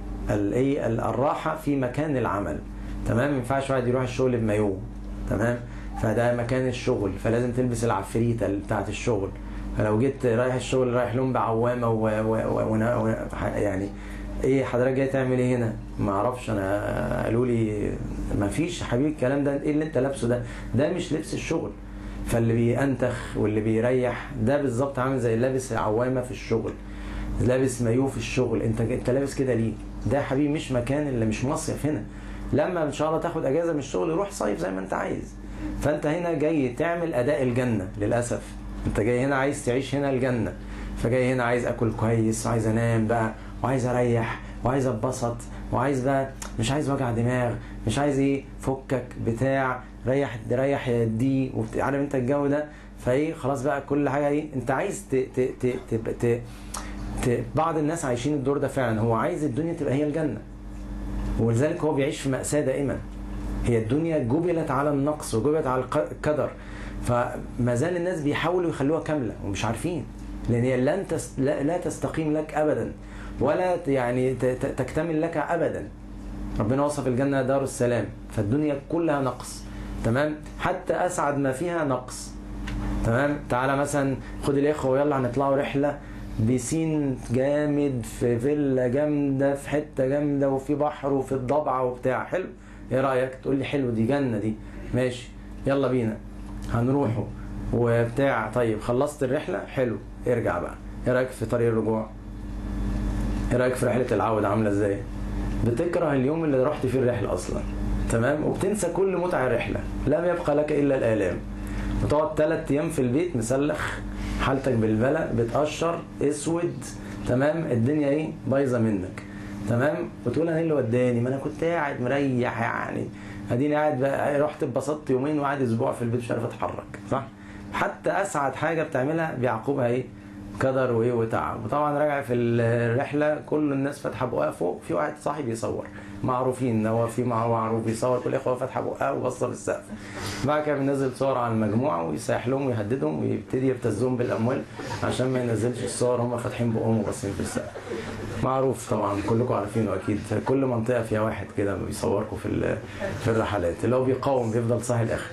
[SPEAKER 2] الايه الراحه في مكان العمل تمام ما ينفعش واحد يروح الشغل بمايوه تمام فده مكان الشغل فلازم تلبس العفريته بتاعت الشغل فلو جيت رايح الشغل رايح لهم بعوامه و... و... و... و... يعني ايه حضرتك جاي تعمل ايه هنا؟ ما اعرفش انا قالوا لي ما فيش حبيبي الكلام ده ايه اللي انت لابسه ده؟ ده مش لبس الشغل فاللي بينتخ واللي بيريح ده بالظبط عامل زي لابس عوامه في الشغل لابس مايوه في الشغل انت انت لابس كده ليه؟ ده حبيبي مش مكان اللي مش مصيف هنا لما ان شاء الله تاخد اجازه من الشغل روح صيف زي ما انت عايز فانت هنا جاي تعمل اداء الجنه للاسف انت جاي هنا عايز تعيش هنا الجنه فجاي هنا عايز اكل كويس وعايز انام بقى وعايز اريح وعايز اتبسط وعايز بقى مش عايز وجع دماغ مش عايز ايه فكك بتاع ريح ريح دي عارف انت الجو ده فايه خلاص بقى كل حاجه ايه انت عايز ت ت ت ت ت ت بعض الناس عايشين الدور ده فعلا هو عايز الدنيا تبقى هي الجنه ولذلك هو بيعيش في مأساة دائما هي الدنيا جبلت على النقص وجبلت على القدر فما زال الناس بيحاولوا يخلوها كامله ومش عارفين لان هي لن تس... لا, لا تستقيم لك ابدا ولا يعني ت... تكتمل لك ابدا ربنا وصف الجنه دار السلام فالدنيا كلها نقص تمام حتى اسعد ما فيها نقص تمام تعالى مثلا خد الاخوه ويلا هنطلعوا رحله بسين جامد في فيلا جامده في حته جامده وفي بحر وفي الضبعه وبتاع حلو ايه رايك تقول لي حلو دي جنه دي ماشي يلا بينا هنروحوا وبتاع طيب خلصت الرحله حلو ارجع بقى ايه رايك في طريق الرجوع ايه رايك في رحله العوده عامله ازاي بتكره اليوم اللي رحت فيه الرحله اصلا تمام وبتنسى كل متع الرحله لم يبقى لك الا الالام وتقعد ثلاث ايام في البيت مسلخ حالتك بالبلا بتقشر اسود تمام الدنيا ايه بايظه منك تمام وتقول انا ايه اللي وداني ما انا كنت قاعد مريح يعني اديني قاعد بقى رحت اتبسطت يومين وقاعد اسبوع في البيت مش عارف اتحرك صح حتى اسعد حاجه بتعملها بيعقبها ايه كدر وايه وتعب وطبعا راجع في الرحله كل الناس فاتحه بقها فوق في واحد صاحي بيصور معروفين هو في مع- معروف بيصور كل الاخوه فاتحه بقها وباصه بالسقف بعد كده بينزل صور على المجموعه ويسيح لهم ويهددهم ويبتدي يبتزهم بالاموال عشان ما ينزلش الصور هم فاتحين بقهم وباصين في السقف معروف طبعا كلكم عارفينه اكيد كل منطقه فيها واحد كده بيصوركم في ال- في الرحلات اللي هو بيقاوم بيفضل صاحي الاخر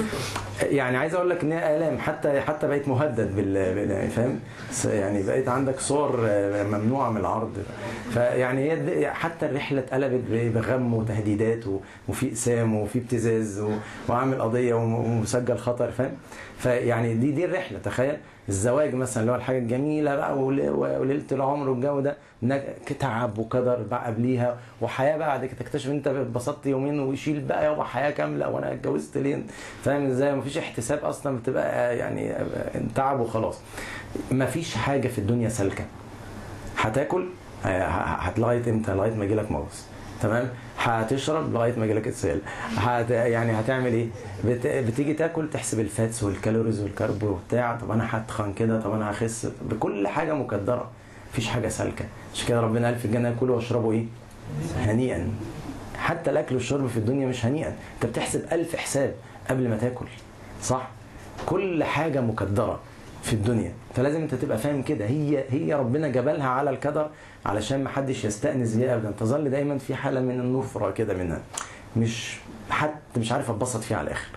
[SPEAKER 2] يعني عايز اقول لك ان هي الام حتى حتى بقيت مهدد بال بال- فاهم س- يعني بقيت عندك صور آه، ممنوعه من العرض فيعني هي الد- حتى الرحله اتقلبت ب- بغم وتهديدات و- وفي اقسام وفي ابتزاز و- وعامل قضيه وم- ومسجل خطر فاهم فيعني دي دي الرحله تخيل الزواج مثلا اللي هو الحاجه الجميله بقى ول- وليله العمر والجو ده إنك تعب وقدر بقى قبليها وحياه بقى بعد كده تكتشف انت اتبسطت يومين ويشيل بقى يابا حياه كامله وانا اتجوزت ليه فاهم ازاي مفيش احتساب اصلا بتبقى يعني تعب وخلاص مفيش حاجه في الدنيا سالكه هتاكل ه- ه- لغايه امتى لغايه ما يجيلك مغص تمام هتشرب لغايه ما يجيلك اسهال هت يعني هتعمل ايه بت... بتيجي تاكل تحسب الفاتس والكالوريز والكرب وبتاع طب انا هتخن كده طب انا هخس بكل حاجه مكدره مفيش حاجه سالكه عشان كده ربنا قال في الجنه كلوا واشربوا ايه هنيئا حتى الاكل والشرب في الدنيا مش هنيئا انت بتحسب ألف حساب قبل ما تاكل صح كل حاجه مكدره في الدنيا فلازم انت تبقى فاهم كده هي هي ربنا جبلها على الكدر علشان ما حدش يستأنس بيها ابدا تظل دايما في حاله من النفره كده منها مش حد مش عارف اتبسط فيها على الاخر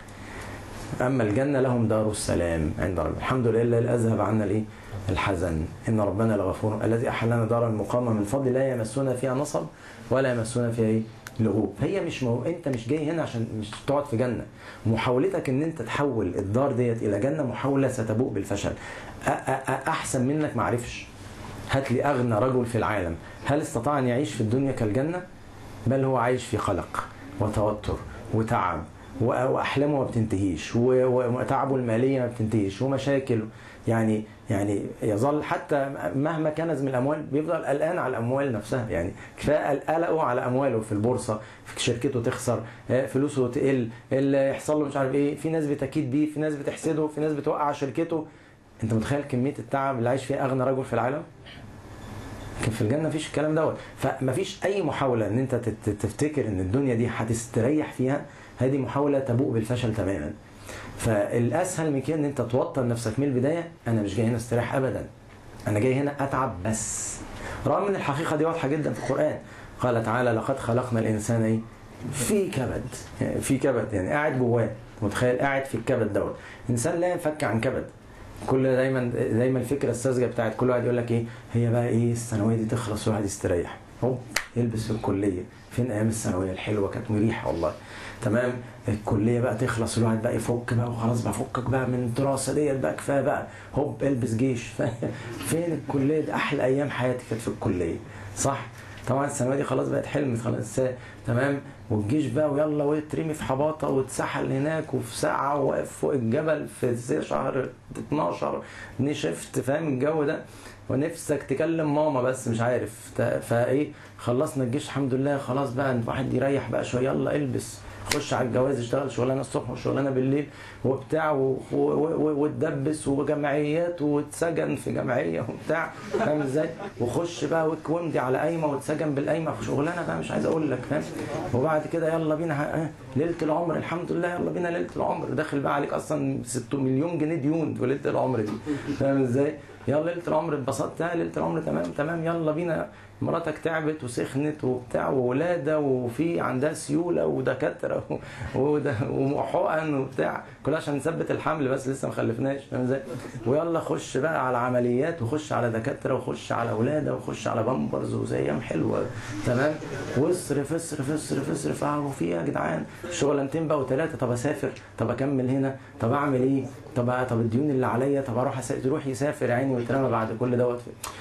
[SPEAKER 2] اما الجنه لهم دار السلام عند رب الحمد لله الذي اذهب عنا الايه الحزن ان ربنا لغفور الذي احلنا دار المقامه من فضل لا يمسنا فيها نصب ولا يمسنا فيها ايه لغوب هي مش مو... انت مش جاي هنا عشان مش تقعد في جنه محاولتك ان انت تحول الدار ديت الى جنه محاوله ستبوء بالفشل أ... أ... أ... احسن منك معرفش هات لي اغنى رجل في العالم هل استطاع ان يعيش في الدنيا كالجنه بل هو عايش في قلق وتوتر وتعب و- واحلامه ما بتنتهيش و- وتعبه الماليه ما بتنتهيش ومشاكل يعني يعني يظل حتى مهما كنز من الاموال بيفضل قلقان على الاموال نفسها يعني كفايه قلقه على امواله في البورصه في شركته تخسر آه، فلوسه تقل اللي يحصل له مش عارف ايه في ناس بتكيد بيه في ناس بتحسده في ناس بتوقع شركته انت متخيل كميه التعب اللي عايش فيها اغنى رجل في العالم لكن في الجنه مفيش الكلام دوت فمفيش اي محاوله ان انت تت- تفتكر ان الدنيا دي هتستريح فيها هذه محاوله تبوء بالفشل تماما فالاسهل من كده ان انت توتر نفسك من البدايه انا مش جاي هنا استريح ابدا انا جاي هنا اتعب بس رغم ان الحقيقه دي واضحه جدا في القران قال تعالى لقد خلقنا الانسان ايه في كبد يعني في كبد يعني قاعد جواه متخيل قاعد في الكبد دوت انسان لا ينفك عن كبد كل دايما دايما الفكره الساذجه بتاعت كل واحد يقول لك ايه هي بقى ايه الثانويه دي تخلص والواحد يستريح هو يلبس في الكليه فين ايام الثانويه الحلوه كانت مريحه والله تمام الكليه بقى تخلص الواحد بقى يفك بقى وخلاص بقى فكك بقى من الدراسه ديت بقى كفايه بقى هوب البس جيش فين الكليه دي احلى ايام حياتي كانت في الكليه صح طبعا الثانويه دي خلاص بقت حلم خلاص تمام والجيش بقى ويلا ويترمي في حباطه واتسحل هناك وفي ساعه وواقف فوق الجبل في شهر 12 نشفت فاهم الجو ده ونفسك تكلم ماما بس مش عارف ت- فايه خلصنا الجيش الحمد لله خلاص بقى الواحد يريح بقى شويه يلا البس خش على الجواز اشتغل شغلانه الصبح وشغلانه بالليل وبتاع و- و- و- وتدبس وجمعيات واتسجن في جمعيه وبتاع فاهم ازاي؟ وخش بقى وك- وامضي على قايمه واتسجن بالقايمه في شغلانه بقى مش عايز اقول لك فاهم؟ وبعد كده يلا بينا ح- اه، ليله العمر الحمد لله يلا بينا ليله العمر داخل بقى عليك اصلا 6 مليون جنيه ديون في ليله العمر دي فاهم ازاي؟ يلا ليله العمر اتبسطت ها ليله العمر تمام تمام يلا بينا مراتك تعبت وسخنت وبتاع وولاده وفي عندها سيوله ودكاتره و- وده- وحقن وبتاع كلها عشان نثبت الحمل بس لسه ما خلفناش فاهم ازاي؟ ويلا خش بقى على عمليات وخش على دكاتره وخش على ولاده وخش على بامبرز وزي ايام حلوه تمام واصرف اصرف اصرف اصرف اه وفي ايه يا جدعان شغلانتين بقى وثلاثه طب اسافر طب اكمل هنا طب اعمل ايه طب طب الديون اللي عليا طب اروح أسافر. تروح يسافر يا عيني ويترمى بعد كل دوت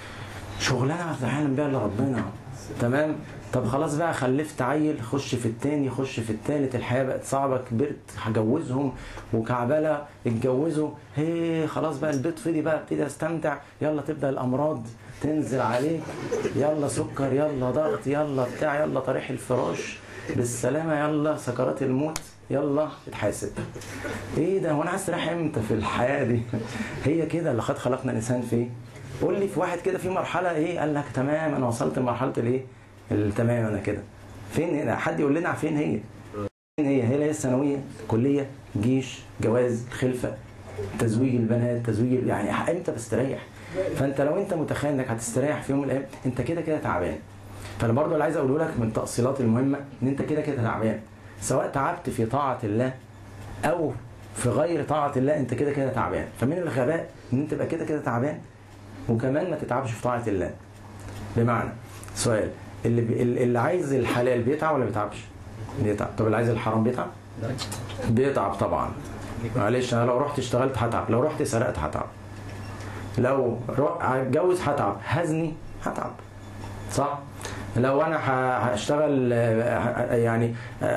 [SPEAKER 2] شغلانه ما تعلم بيها الا ربنا تمام طب خلاص بقى خلفت عيل خش في التاني خش في التالت الحياه بقت صعبه كبرت هجوزهم وكعبله اتجوزوا هي خلاص بقى البيت فضي بقى ابتدي استمتع يلا تبدا الامراض تنزل عليك يلا سكر يلا ضغط يلا بتاع يلا طريح الفراش بالسلامه يلا سكرات الموت يلا اتحاسب ايه ده هو انا عايز استريح امتى في الحياه دي هي كده لقد خلقنا الانسان في قول لي في واحد كده في مرحله ايه قال لك تمام انا وصلت لمرحله الايه التمام انا كده فين هنا حد يقول لنا فين هي فين هي هي هي الثانويه كليه جيش جواز خلفه تزويج البنات تزويج يعني امتى بستريح فانت لو انت متخيل انك هتستريح في يوم من الايام انت كده كده تعبان فانا برضو اللي عايز اقوله لك من التأصيلات المهمه ان انت كده كده تعبان سواء تعبت في طاعه الله او في غير طاعه الله انت كده كده تعبان فمن الغباء ان انت تبقى كده كده تعبان وكمان ما تتعبش في طاعه الله بمعنى سؤال اللي بي اللي عايز الحلال بيتعب ولا بيتعبش؟ بيتعب طب اللي عايز الحرام بيتعب؟ بيتعب طبعا معلش انا لو رحت اشتغلت هتعب لو رحت سرقت هتعب لو هتجوز هتعب هزني هتعب صح لو انا هشتغل يعني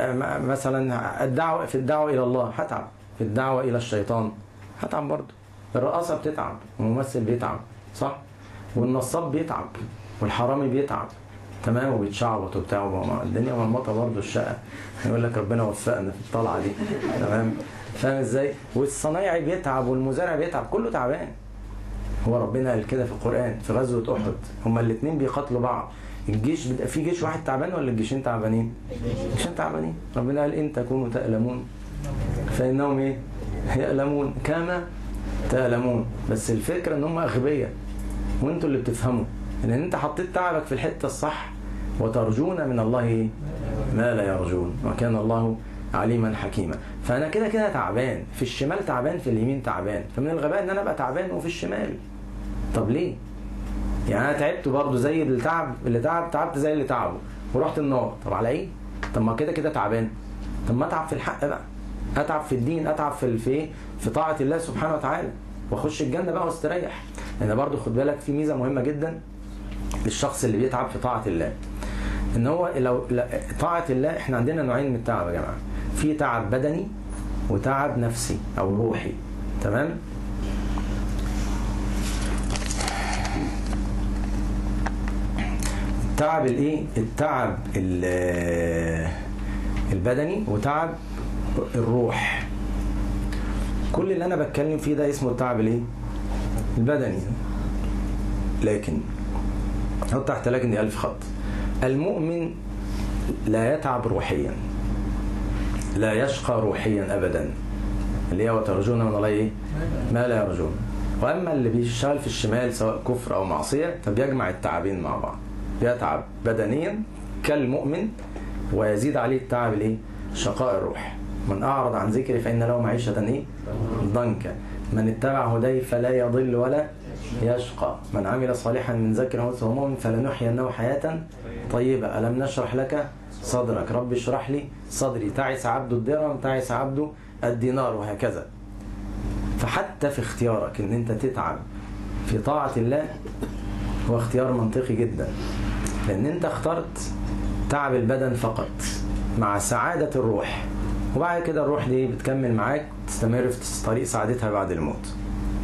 [SPEAKER 2] مثلا الدعوه في الدعوه الى الله هتعب في الدعوه الى الشيطان هتعب برضه الرقاصه بتتعب الممثل بيتعب صح والنصاب بيتعب والحرامي بيتعب تمام وبيتشعبط وبتاع الدنيا مرمطه برضه الشقه يقول لك ربنا وفقنا في الطلعه دي تمام فاهم ازاي والصنايعي بيتعب والمزارع بيتعب كله تعبان هو ربنا قال كده في القران في غزوه احد هما الاثنين بيقاتلوا بعض الجيش في جيش واحد تعبان ولا الجيشين تعبانين؟ الجيشين تعبانين ربنا قال ان تكونوا تألمون فانهم ايه؟ يألمون كما تألمون بس الفكره ان هم اغبياء وانتوا اللي بتفهموا لان انت حطيت تعبك في الحته الصح وترجون من الله ما لا يرجون وكان الله عليما حكيما فانا كده كده تعبان في الشمال تعبان في اليمين تعبان فمن الغباء ان انا ابقى تعبان وفي الشمال طب ليه يعني انا تعبت برضه زي اللي تعب اللي تعب تعبت زي اللي تعبه ورحت النار طب على ايه طب ما كده كده تعبان طب ما اتعب في الحق بقى اتعب في الدين اتعب في في في طاعه الله سبحانه وتعالى واخش الجنه بقى واستريح لان برضه خد بالك في ميزه مهمه جدا للشخص اللي بيتعب في طاعه الله ان هو لو طاعه الله احنا عندنا نوعين من التعب يا جماعه في تعب بدني وتعب نفسي او روحي تمام التعب الايه التعب البدني وتعب الروح كل اللي انا بتكلم فيه ده اسمه التعب الايه البدني لكن حط تحت لكن دي ألف خط المؤمن لا يتعب روحيا لا يشقى روحيا ابدا اللي هي وترجون من الله ايه ما لا يرجون واما اللي بيشتغل في الشمال سواء كفر او معصيه فبيجمع التعبين مع بعض يتعب بدنيا كالمؤمن ويزيد عليه التعب الايه شقاء الروح من اعرض عن ذكري فان له معيشه ايه ضنكا من اتبع هدي فلا يضل ولا يشقى من عمل صالحا من ذكر او انثى مؤمن فلنحيينه حياه طيبه الم نشرح لك صدرك رب اشرح لي صدري تعس عبد الدرهم تعس عبد الدينار وهكذا فحتى في اختيارك ان انت تتعب في طاعة الله هو اختيار منطقي جدا لان انت اخترت تعب البدن فقط مع سعادة الروح وبعد كده الروح دي بتكمل معاك تستمر في طريق سعادتها بعد الموت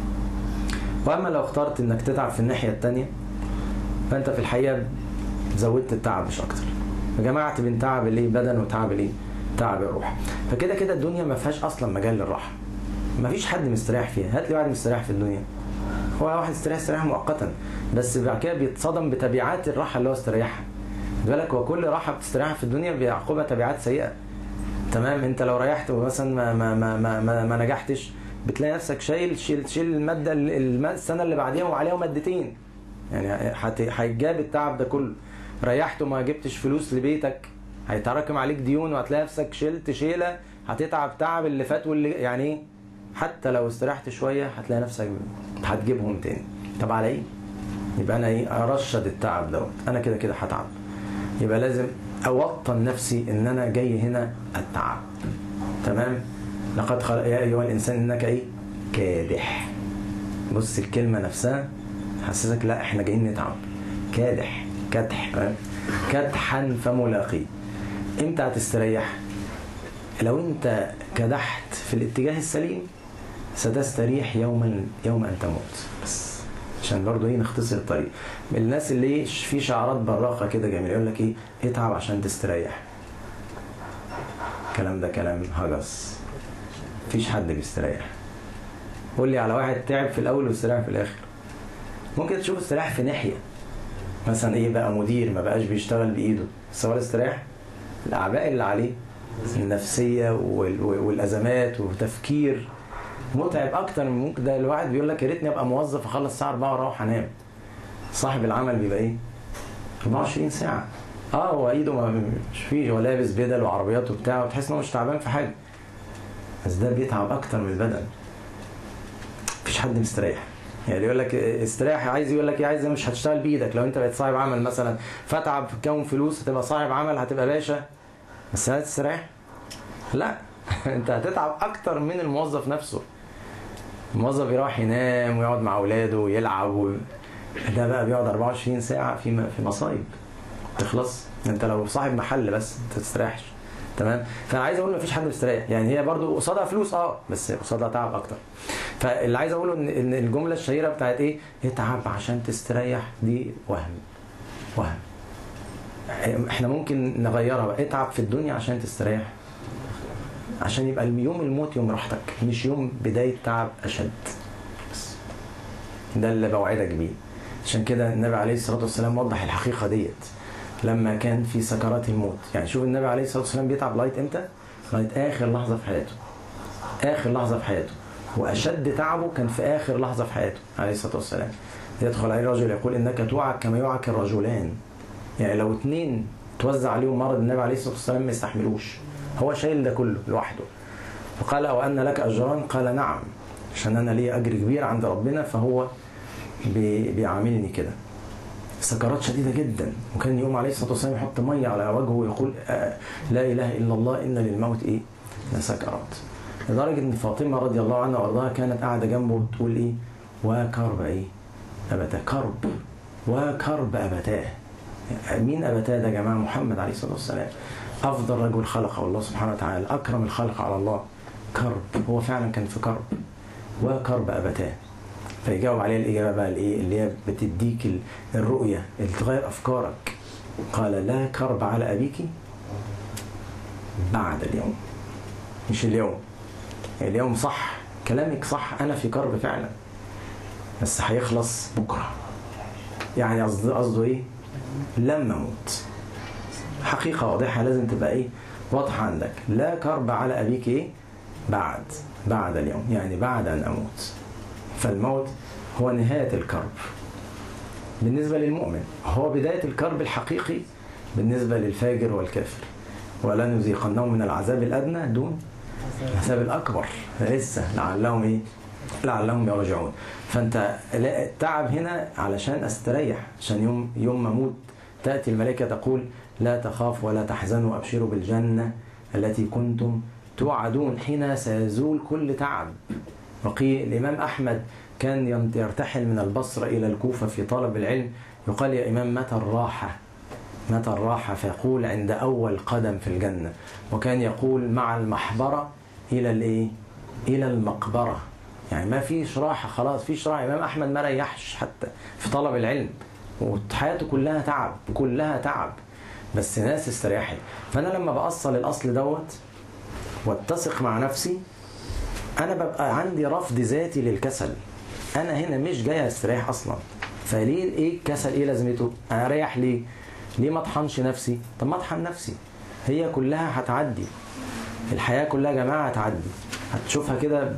[SPEAKER 2] واما لو اخترت انك تتعب في الناحية التانية فانت في الحقيقة زودت التعب مش اكتر فجمعت بين تعب الايه بدن وتعب الايه تعب الروح فكده كده الدنيا ما فيهاش اصلا مجال للراحه ما فيش حد مستريح فيها هات لي واحد مستريح في الدنيا هو واحد استريح استريح مؤقتا بس بعد كده بيتصدم بتبعات الراحه اللي هو استريحها بالك هو كل راحه بتستريحها في الدنيا بيعقبها تبعات سيئه تمام انت لو ريحت ومثلا ما ما ما ما, ما, ما نجحتش بتلاقي نفسك شايل شيل شيل الماده السنه اللي بعديها وعليها مادتين يعني هيتجاب التعب ده كله ريحت وما جبتش فلوس لبيتك هيتراكم عليك ديون وهتلاقي نفسك شلت شيله هتتعب تعب اللي فات واللي يعني ايه حتى لو استريحت شويه هتلاقي نفسك هتجيبهم تاني طب على ايه؟ يبقى انا ايه ارشد التعب دوت انا كده كده هتعب يبقى لازم اوطن نفسي ان انا جاي هنا اتعب تمام لقد خلق يا ايها الانسان انك ايه كادح بص الكلمه نفسها حسسك لا احنا جايين نتعب كادح كدح كدحا فملاقيه امتى هتستريح لو انت كدحت في الاتجاه السليم ستستريح يوما يوم ان تموت بس عشان برضه ايه نختصر الطريق الناس اللي في شعارات براقه كده جميله يقول لك ايه اتعب عشان تستريح الكلام ده كلام هجس مفيش حد بيستريح قول لي على واحد تعب في الاول واستريح في الاخر ممكن تشوف استراح في ناحيه مثلا ايه بقى مدير ما بقاش بيشتغل بايده بس هو الاستراح الاعباء اللي عليه النفسيه وال- والازمات وتفكير متعب اكتر من ممكن ده الواحد بيقول لك يا ريتني ابقى موظف اخلص الساعه 4 واروح انام صاحب العمل بيبقى ايه 24 ساعه اه هو ايده ما مش فيه هو لابس بدل وعربيات وبتاع وتحس ان هو مش تعبان في حاجه بس ده بيتعب اكتر من البدن مفيش حد مستريح يعني يقول لك استريح عايز يقول لك ايه عايز مش هتشتغل بايدك لو انت بقيت صاحب عمل مثلا فتعب في كون فلوس هتبقى صاحب عمل هتبقى باشا بس هتستريح لا انت هتتعب اكتر من الموظف نفسه الموظف يروح ينام ويقعد مع اولاده ويلعب و... ده بقى بيقعد 24 ساعه في م- في مصايب تخلص انت لو صاحب محل بس انت تستريحش تمام فانا عايز اقول مفيش حد مستريح يعني هي برضو قصادها فلوس اه بس قصادها تعب اكتر فاللي عايز اقوله ان ان الجمله الشهيره بتاعت ايه اتعب عشان تستريح دي وهم وهم احنا ممكن نغيرها بقى اتعب في الدنيا عشان تستريح عشان يبقى يوم الموت يوم راحتك مش يوم بدايه تعب اشد بس ده اللي بوعدك بيه عشان كده النبي عليه الصلاه والسلام وضح الحقيقه ديت لما كان في سكرات الموت يعني شوف النبي عليه الصلاه والسلام بيتعب لغايه امتى لغايه اخر لحظه في حياته اخر لحظه في حياته واشد تعبه كان في اخر لحظه في حياته عليه الصلاه والسلام يدخل عليه رجل يقول انك توعك كما يوعك الرجلان يعني لو اتنين توزع عليهم مرض النبي عليه الصلاه والسلام ما يستحملوش هو شايل ده كله لوحده فقال او ان لك اجران قال نعم عشان انا لي اجر كبير عند ربنا فهو بي- بيعاملني كده سكرات شديدة جدا وكان يوم عليه الصلاة والسلام يحط مية على وجهه ويقول آه لا إله إلا الله إن للموت إيه لسكرات لدرجة إن فاطمة رضي الله عنها وأرضاها كانت قاعدة جنبه وتقول إيه وكرب إيه أبتاه كرب وكرب أبتاه مين أبتاه ده يا جماعة محمد عليه الصلاة والسلام أفضل رجل خلقه الله سبحانه وتعالى أكرم الخلق على الله كرب هو فعلا كان في كرب وكرب أبتاه فيجاوب عليه الإجابة بقى الإيه اللي هي بتديك ال- الرؤية اللي تغير أفكارك قال لا كرب على أبيك بعد اليوم مش اليوم اليوم صح كلامك صح أنا في كرب فعلا بس هيخلص بكرة يعني قصده قصده إيه لما أموت حقيقة واضحة لازم تبقى إيه واضحة عندك لا كرب على أبيك إيه بعد بعد اليوم يعني بعد أن أموت فالموت هو نهاية الكرب بالنسبة للمؤمن هو بداية الكرب الحقيقي بالنسبة للفاجر والكافر ولا نذيقنهم من العذاب الأدنى دون العذاب الأكبر لسه لعلهم إيه لعلهم يرجعون فأنت لا- التعب هنا علشان أستريح عشان يوم يوم ما أموت تأتي الملائكة تقول لا تخاف ولا تحزنوا أبشروا بالجنة التي كنتم توعدون حين سيزول كل تعب وقيل الإمام أحمد كان ينت- يرتحل من البصرة إلى الكوفة في طلب العلم يقال يا إمام متى الراحة متى الراحة فيقول عند أول قدم في الجنة وكان يقول مع المحبرة إلى الإيه؟ إلى المقبرة يعني ما فيش راحة خلاص فيش راحة إمام أحمد ما ريحش حتى في طلب العلم وحياته كلها تعب كلها تعب بس ناس استريحت فأنا لما بأصل الأصل دوت واتسق مع نفسي انا ببقى عندي رفض ذاتي للكسل انا هنا مش جاي استريح اصلا فليه ايه الكسل ايه لازمته انا اريح ليه ليه ما اطحنش نفسي طب ما اطحن نفسي هي كلها هتعدي الحياه كلها يا جماعه هتعدي هتشوفها كده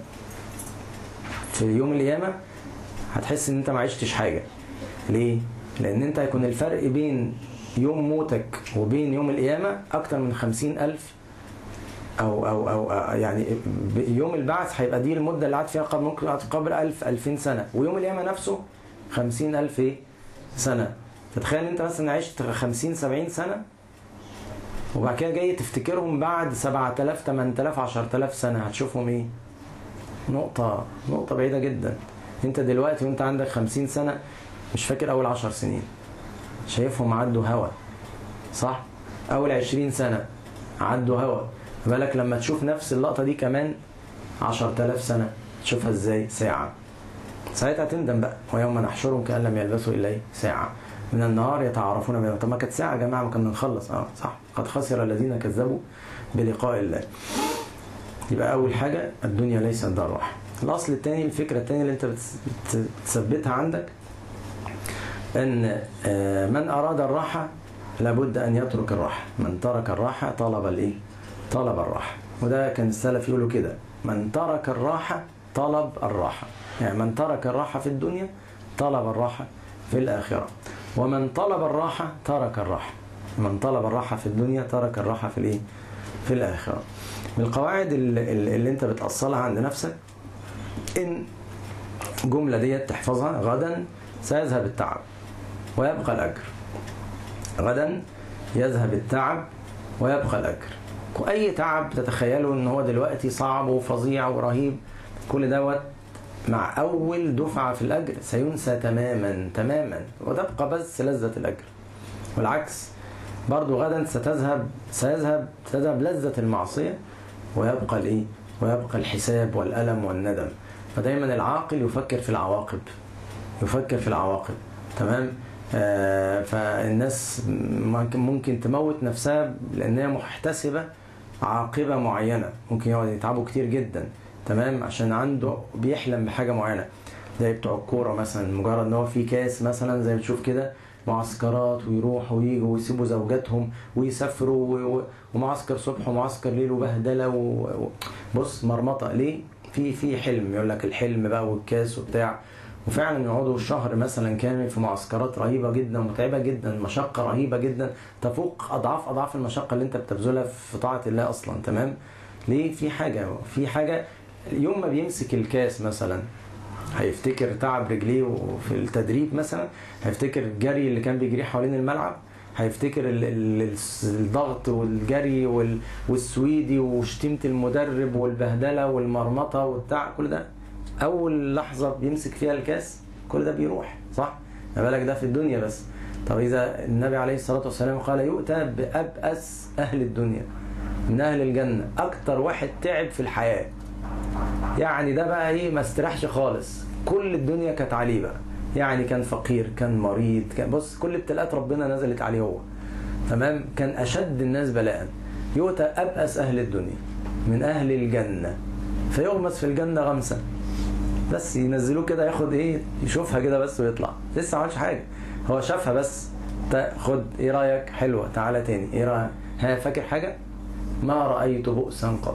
[SPEAKER 2] في يوم القيامه هتحس ان انت ما عشتش حاجه ليه لان انت هيكون الفرق بين يوم موتك وبين يوم القيامه اكتر من خمسين الف او او او أو يعني يوم البعث هيبقى دي المده اللي قعدت فيها قبل ممكن قعدت قبل 1000 2000 سنه ويوم القيامه نفسه 50000 ايه سنه فتخيل انت مثلا عشت 50 70 سنه وبعد كده جاي تفتكرهم بعد 7000 8000 10000 سنه هتشوفهم ايه نقطه نقطه بعيده جدا انت دلوقتي وانت عندك 50 سنه مش فاكر اول 10 سنين شايفهم عدوا هوا صح اول 20 سنه عدوا هوا بالك لما تشوف نفس اللقطة دي كمان 10000 سنة تشوفها ازاي ساعة ساعتها تندم بقى ويوم نحشرهم كأن لم يلبثوا إلا إيه؟ ساعة من النهار يتعارفون بينهم طب ما كانت ساعة يا جماعة ما كنا نخلص اه صح قد خسر الذين كذبوا بلقاء الله يبقى أول حاجة الدنيا ليست دار واحد الأصل الثاني الفكرة الثانية اللي أنت بتس- بت- بتثبتها عندك ان آه، من اراد الراحه لابد ان يترك الراحه من ترك الراحه طلب الايه طلب الراحه وده كان السلف يقولوا كده من ترك الراحه طلب الراحه يعني من ترك الراحه في الدنيا طلب الراحه في الاخره ومن طلب الراحه ترك الراحه من طلب الراحه في الدنيا ترك الراحه في الايه في الاخره من القواعد اللي, اللي انت بتاصلها عند نفسك ان الجمله ديت تحفظها غدا سيذهب التعب ويبقى الاجر غدا يذهب التعب ويبقى الاجر واي تعب تتخيله ان هو دلوقتي صعب وفظيع ورهيب كل دوت مع اول دفعه في الاجر سينسى تماما تماما وتبقى بس لذه الاجر والعكس برضو غدا ستذهب سيذهب تذهب لذة المعصية ويبقى الايه؟ ويبقى الحساب والألم والندم فدايما العاقل يفكر في العواقب يفكر في العواقب تمام آه فالناس ممكن ممكن تموت نفسها لأنها محتسبة عاقبة معينة ممكن يقعد يتعبوا كتير جدا تمام عشان عنده بيحلم بحاجة معينة زي بتوع الكورة مثلا مجرد ان هو في كاس مثلا زي ما بتشوف كده معسكرات ويروحوا ويجوا ويسيبوا زوجاتهم ويسافروا و- و- ومعسكر صبح ومعسكر ليل وبهدله و... و... بص مرمطه ليه؟ في في حلم يقول لك الحلم بقى والكاس وبتاع وفعلا يقعدوا شهر مثلا كامل في معسكرات رهيبه جدا متعبه جدا مشقه رهيبه جدا تفوق اضعاف اضعاف المشقه اللي انت بتبذلها في طاعه الله اصلا تمام؟ ليه؟ في حاجه في حاجه يوم ما بيمسك الكاس مثلا هيفتكر تعب رجليه في التدريب مثلا هيفتكر الجري اللي كان بيجري حوالين الملعب هيفتكر ال- ال- الضغط والجري وال- والسويدي وشتيمة المدرب والبهدلة والمرمطة والبتاع كل ده أول لحظة بيمسك فيها الكاس كل ده بيروح صح؟ ما بالك ده في الدنيا بس طب إذا النبي عليه الصلاة والسلام قال يؤتى بأبأس أهل الدنيا من أهل الجنة أكتر واحد تعب في الحياة يعني ده بقى ايه ما استريحش خالص كل الدنيا كانت عليه بقى يعني كان فقير كان مريض كان بص كل ابتلاءات ربنا نزلت عليه هو تمام كان اشد الناس بلاء يؤتى ابأس اهل الدنيا من اهل الجنه فيغمس في الجنه غمسه بس ينزلوه كده ياخد ايه يشوفها كده بس ويطلع لسه ما عملش حاجه هو شافها بس تا- خد ايه رايك حلوه تعالى تاني ايه رايك ها فاكر حاجه ما رايت بؤسا قط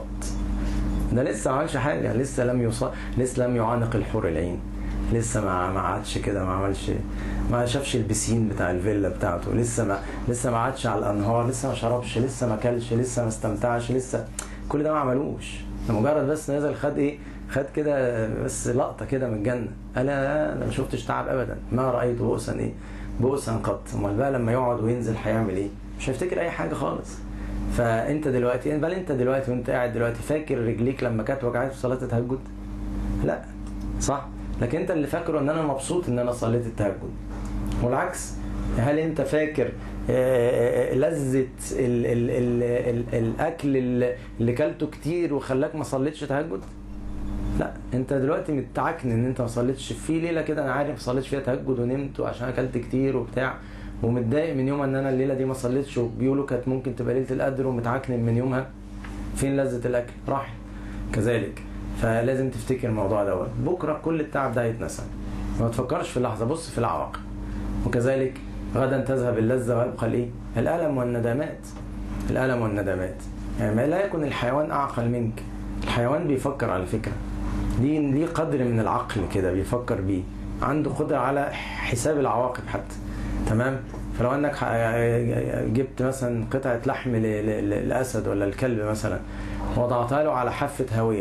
[SPEAKER 2] ده لسه ما عملش حاجه لسه لم يص... لسه لم يعانق الحور العين لسه ما ما عادش كده ما عملش ما شافش البسين بتاع الفيلا بتاعته لسه ما لسه ما عادش على الانهار لسه ما شربش لسه ما اكلش لسه ما استمتعش لسه كل ده ما عملوش ده مجرد بس نزل خد ايه خد كده بس لقطه كده من الجنه قال لا انا ما شفتش تعب ابدا ما رايت بؤسا ايه بؤسا قط امال بقى لما يقعد وينزل هيعمل ايه مش هيفتكر اي حاجه خالص فانت دلوقتي بل انت دلوقتي وانت قاعد دلوقتي فاكر رجليك لما كانت وجعت في صلاه التهجد لا صح لكن انت اللي فاكره ان انا مبسوط ان انا صليت التهجد والعكس هل انت فاكر آه، آه، لذة ال ال ال ال الاكل اللي اللي كلته كتير وخلاك ما صليتش تهجد لا انت دلوقتي متعكن ان انت ما صليتش في ليله كده انا عارف ما صليتش فيها تهجد ونمت وعشان اكلت كتير وبتاع ومتضايق من يوم ان انا الليله دي ما صليتش وبيقولوا كانت ممكن تبقى ليله القدر ومتعكن من يومها فين لذة الاكل راح كذلك فلازم تفتكر الموضوع دوت بكره كل التعب ده هيتنسى ما تفكرش في اللحظه بص في العواقب وكذلك غدا تذهب اللذه ويبقى الايه الالم والندمات الالم والندمات يعني ما لا يكن الحيوان اعقل منك الحيوان بيفكر على فكره ليه ليه قدر من العقل كده بيفكر بيه عنده قدره على حساب العواقب حتى تمام فلو انك ح- جبت مثلا قطعه لحم ل- ل- للاسد ولا الكلب مثلا وضعتها له على حافه هاويه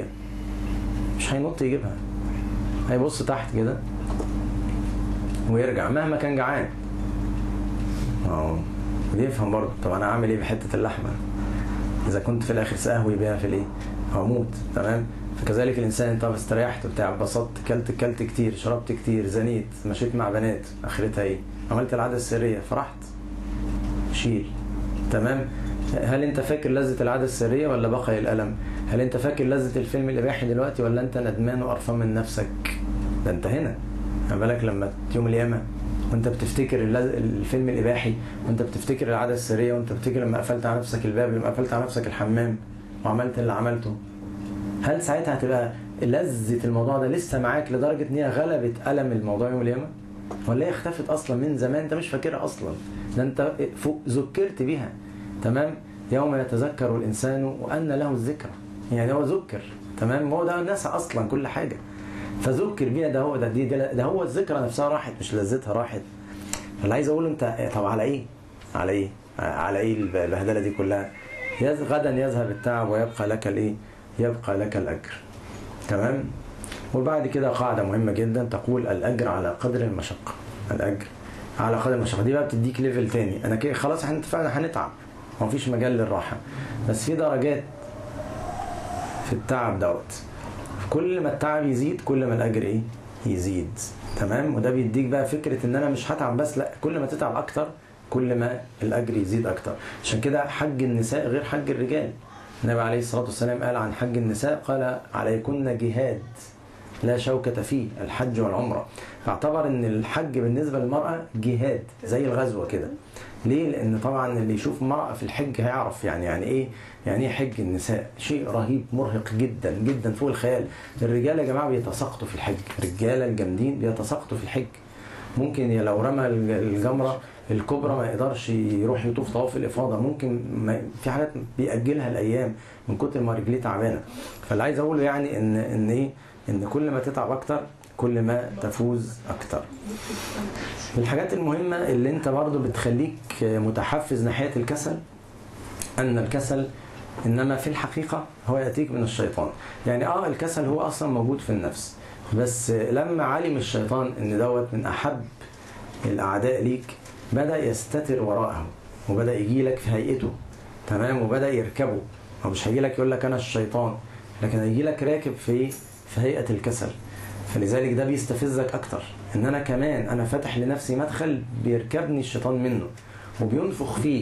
[SPEAKER 2] مش هينط يجيبها هيبص تحت كده ويرجع مهما كان جعان اه بيفهم برضه طب انا اعمل ايه بحته اللحمه اذا كنت في الاخر ساهوي بيها في الايه هموت تمام فكذلك الانسان انت استريحت بتاع اتبسطت كلت كلت كتير شربت كتير زنيت مشيت مع بنات اخرتها ايه عملت العاده السريه فرحت شيل تمام هل انت فاكر لذة العادة السرية ولا بقي الألم؟ هل انت فاكر لذة الفيلم الإباحي دلوقتي ولا انت ندمان وقرفان من نفسك؟ ده انت هنا ما بالك لما يوم القيامة وانت بتفتكر اللز- الفيلم الإباحي وانت بتفتكر العادة السرية وانت بتفتكر لما قفلت على نفسك الباب لما قفلت على نفسك الحمام وعملت اللي عملته هل ساعتها هتبقى لذة الموضوع ده لسه معاك لدرجة ان هي غلبت ألم الموضوع يوم القيامة؟ ولا هي اختفت اصلا من زمان انت مش فاكرها اصلا ده انت فوق ذكرت بها تمام يوم يتذكر الانسان وان له الذكرى يعني هو ذكر تمام هو ده نسى اصلا كل حاجه فذكر بيها ده هو ده دي ده, ده هو الذكرى نفسها راحت مش لذتها راحت اللي عايز اقول انت طب على ايه على ايه على ايه البهدله دي كلها يز غدا يذهب التعب ويبقى لك الايه يبقى لك الاجر تمام وبعد كده قاعده مهمه جدا تقول الاجر على قدر المشقه الاجر على قدر المشقه دي بقى بتديك ليفل تاني انا كده خلاص احنا اتفقنا هنتعب مفيش مجال للراحه بس في درجات في التعب دوت كل ما التعب يزيد كل ما الاجر ايه يزيد تمام وده بيديك بقى فكره ان انا مش هتعب بس لا كل ما تتعب اكتر كل ما الاجر يزيد اكتر عشان كده حج النساء غير حج الرجال النبي عليه الصلاه والسلام قال عن حج النساء قال عليكن جهاد لا شوكة فيه الحج والعمرة فاعتبر ان الحج بالنسبة للمرأة جهاد زي الغزوة كده ليه؟ لأن طبعا اللي يشوف مرأة في الحج هيعرف يعني يعني إيه يعني إيه حج النساء؟ شيء رهيب مرهق جدا جدا فوق الخيال. الرجال يا جماعة بيتساقطوا في الحج، الرجالة الجامدين بيتساقطوا في الحج. ممكن لو رمى الجمرة الكبرى ما يقدرش يروح يطوف طواف الإفاضة، ممكن ما في حاجات بيأجلها الأيام من كتر ما رجليه تعبانة. فاللي عايز أقوله يعني إن إن إيه؟ إن كل ما تتعب أكتر كل ما تفوز أكتر. من الحاجات المهمة اللي انت برضو بتخليك متحفز ناحية الكسل ان الكسل انما في الحقيقة هو يأتيك من الشيطان يعني اه الكسل هو اصلا موجود في النفس بس لما علم الشيطان ان دوت من احب الاعداء ليك بدأ يستتر وراءه وبدأ يجي لك في هيئته تمام وبدأ يركبه هو مش هيجي لك يقول لك انا الشيطان لكن هيجي لك راكب في في هيئة الكسل فلذلك ده بيستفزك اكتر ان انا كمان انا فاتح لنفسي مدخل بيركبني الشيطان منه وبينفخ فيه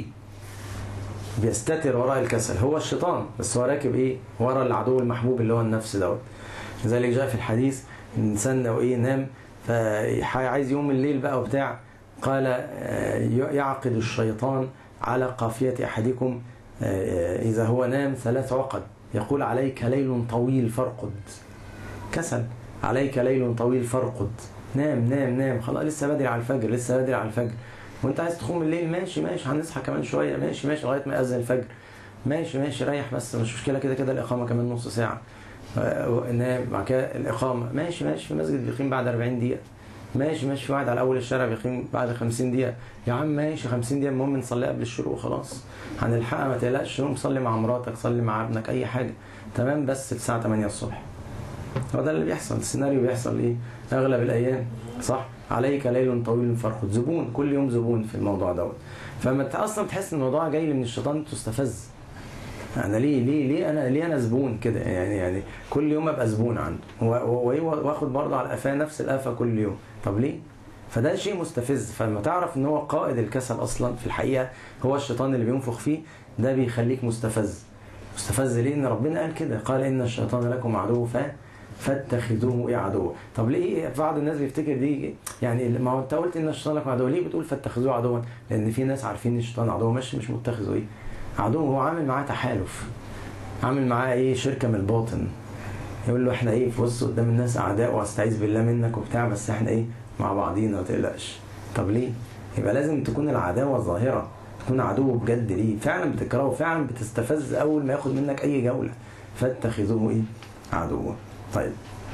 [SPEAKER 2] بيستتر وراء الكسل هو الشيطان بس هو راكب ايه ورا العدو المحبوب اللي هو النفس دوت لذلك جاء في الحديث الانسان لو ايه نام فعايز يوم الليل بقى وبتاع قال يعقد الشيطان على قافية أحدكم إذا هو نام ثلاث عقد يقول عليك ليل طويل فارقد كسل عليك ليل طويل فارقد نام نام نام خلاص لسه بدري على الفجر لسه بدري على الفجر وانت عايز تقوم الليل ماشي ماشي هنصحى كمان شويه ماشي ماشي لغايه ما يأذن الفجر ماشي ماشي ريح بس مش مشكله كده كده الاقامه كمان نص ساعه نام بعد كده الاقامه ماشي ماشي في مسجد بيقيم بعد 40 دقيقه ماشي ماشي في واحد على اول الشارع بيقيم بعد 50 دقيقه يا عم ماشي 50 دقيقه المهم نصلي قبل الشروق خلاص هنلحقها ما تقلقش قوم صلي مع مراتك صلي مع ابنك اي حاجه تمام بس الساعه 8 الصبح هو ده اللي بيحصل السيناريو بيحصل ايه اغلب الايام صح عليك ليل طويل فرقد زبون كل يوم زبون في الموضوع دوت فما انت اصلا تحس ان الموضوع جاي من الشيطان تستفز انا ليه ليه ليه انا ليه انا زبون كده يعني يعني كل يوم ابقى زبون عنده واخد برضه على قفاه نفس القفا كل يوم طب ليه فده شيء مستفز فلما تعرف ان هو قائد الكسل اصلا في الحقيقه هو الشيطان اللي بينفخ فيه ده بيخليك مستفز مستفز ليه ان ربنا قال كده قال ان الشيطان لكم عدو ف فاتخذوه ايه عدوا طب ليه بعض الناس بيفتكر دي يعني ما هو انت قلت ان الشيطان لكم عدو ليه بتقول فاتخذوه عدوا لان في ناس عارفين ان الشيطان عدو مش مش متخذه ايه عدو هو عامل معاه تحالف عامل معاه ايه شركه من الباطن يقول له احنا ايه في وسط قدام الناس اعداء واستعيذ بالله منك وبتاع بس احنا ايه مع بعضينا ما تقلقش طب ليه يبقى لازم تكون العداوه ظاهره تكون عدو بجد ليه فعلا بتكرهه فعلا بتستفز اول ما ياخد منك اي جوله فاتخذوه ايه عدوا طيب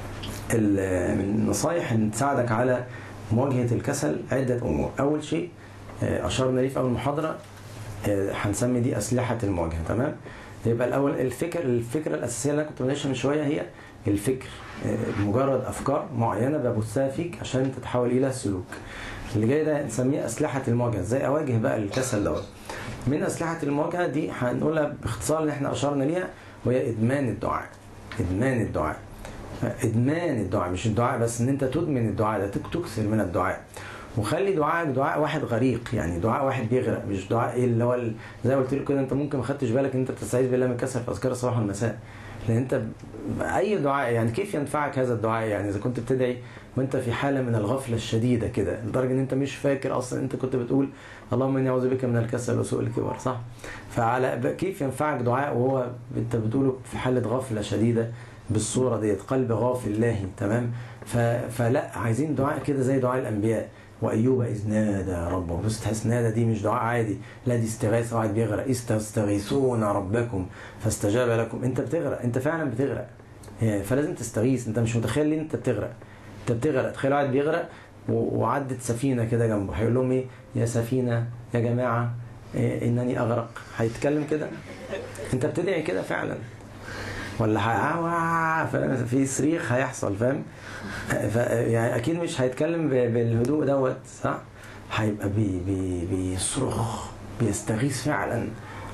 [SPEAKER 2] من النصايح اللي تساعدك على مواجهة الكسل عدة أمور أول شيء أشرنا ليه في أول محاضرة هنسمي دي أسلحة المواجهة تمام يبقى الأول الفكر الفكرة الأساسية اللي أنا كنت بناقشها من شوية هي الفكر مجرد أفكار معينة ببثها فيك عشان تتحول إلى سلوك اللي جاي ده نسميه أسلحة المواجهة إزاي أواجه بقى الكسل دوت من أسلحة المواجهة دي هنقولها باختصار اللي احنا أشرنا ليها وهي إدمان الدعاء إدمان الدعاء ادمان الدعاء مش الدعاء بس ان انت تدمن الدعاء ده تكثر من الدعاء وخلي دعائك دعاء واحد غريق يعني دعاء واحد بيغرق مش دعاء ايه اللي هو زي ما قلت لك كده انت ممكن ما خدتش بالك ان انت بتستعيذ بالله من الكسل في اذكار الصباح والمساء لان انت اي دعاء يعني كيف ينفعك هذا الدعاء يعني اذا كنت بتدعي وانت في حاله من الغفله الشديده كده لدرجه ان انت مش فاكر اصلا انت كنت بتقول اللهم اني اعوذ بك من الكسل وسوء الكبر صح فعلى كيف ينفعك دعاء وهو انت بتقوله في حاله غفله شديده بالصوره ديت قلب غافل لاهي تمام ف... فلا عايزين دعاء كده زي دعاء الانبياء وايوب اذ نادى ربه بص تحس نادى دي مش دعاء عادي لا دي استغاثه واحد بيغرق استغيثون ربكم فاستجاب لكم انت بتغرق انت فعلا بتغرق يعني فلازم تستغيث انت مش متخيل ان انت بتغرق انت بتغرق تخيل واحد بيغرق و- وعدت سفينه كده جنبه هيقول لهم ايه يا سفينه يا جماعه إيه انني اغرق هيتكلم كده انت بتدعي كده فعلا ولا ه- فاهم؟ في صريخ هيحصل فاهم ف- يعني اكيد مش هيتكلم ب- بالهدوء دوت صح هيبقى بي بي بيصرخ بيستغيث فعلا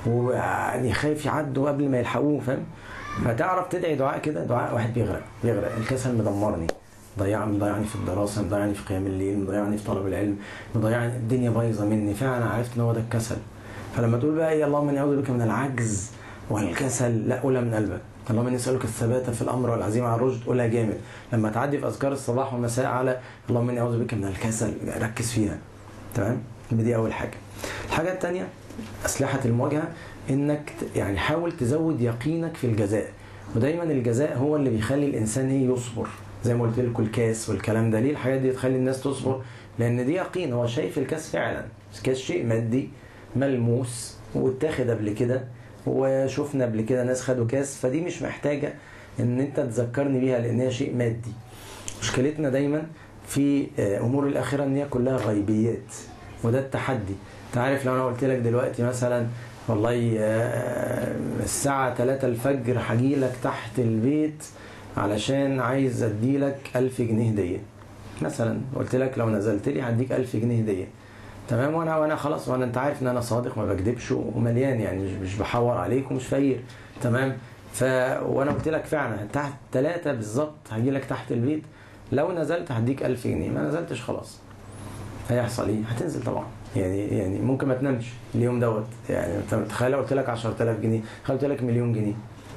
[SPEAKER 2] ويعني خايف يعدوا قبل ما يلحقوه فاهم فتعرف تدعي دعاء كده دعاء واحد بيغرق بيغرق الكسل مدمرني ضيع مضيعني في الدراسة مضيعني في قيام الليل مضيعني في طلب العلم مضيعني الدنيا بايظة مني فعلا عرفت ان هو ده الكسل فلما تقول بقى ايه اللهم اني اعوذ بك من العجز والكسل لا قولها من قلبك اللهم اني اسالك الثبات في الامر والعزيمه على الرشد قولها جامد لما تعدي في اذكار الصباح والمساء على اللهم اني اعوذ بك من الكسل ركز فيها تمام دي اول حاجه الحاجه الثانيه اسلحه المواجهه انك ت- يعني حاول تزود يقينك في الجزاء ودايما الجزاء هو اللي بيخلي الانسان ايه يصبر زي ما قلت لكم الكاس والكلام ده ليه الحاجات دي تخلي الناس تصبر لان دي يقين هو شايف الكاس فعلا الكاس شيء مادي ملموس واتاخد قبل كده وشفنا قبل كده ناس خدوا كاس فدي مش محتاجه ان انت تذكرني بيها لان هي شيء مادي مشكلتنا دايما في آه، امور الاخره ان هي كلها غيبيات وده التحدي انت عارف لو انا قلت لك دلوقتي مثلا والله آه، الساعة 3 الفجر هجي لك تحت البيت علشان عايز اديلك 1000 جنيه هدية مثلا قلت لك لو نزلت لي هديك 1000 جنيه هدية تمام وانا وانا خلاص وانا انت عارف ان انا صادق ما بكذبش ومليان يعني مش مش بحور عليك ومش فقير تمام ف وانا قلت لك فعلا تحت ثلاثة بالظبط هجي لك تحت البيت لو نزلت هديك 1000 جنيه ما نزلتش خلاص هيحصل ايه؟ هتنزل طبعا يعني يعني ممكن ما تنامش اليوم دوت يعني انت تخيل لو قلت لك 10000 جنيه تخيل قلت لك مليون جنيه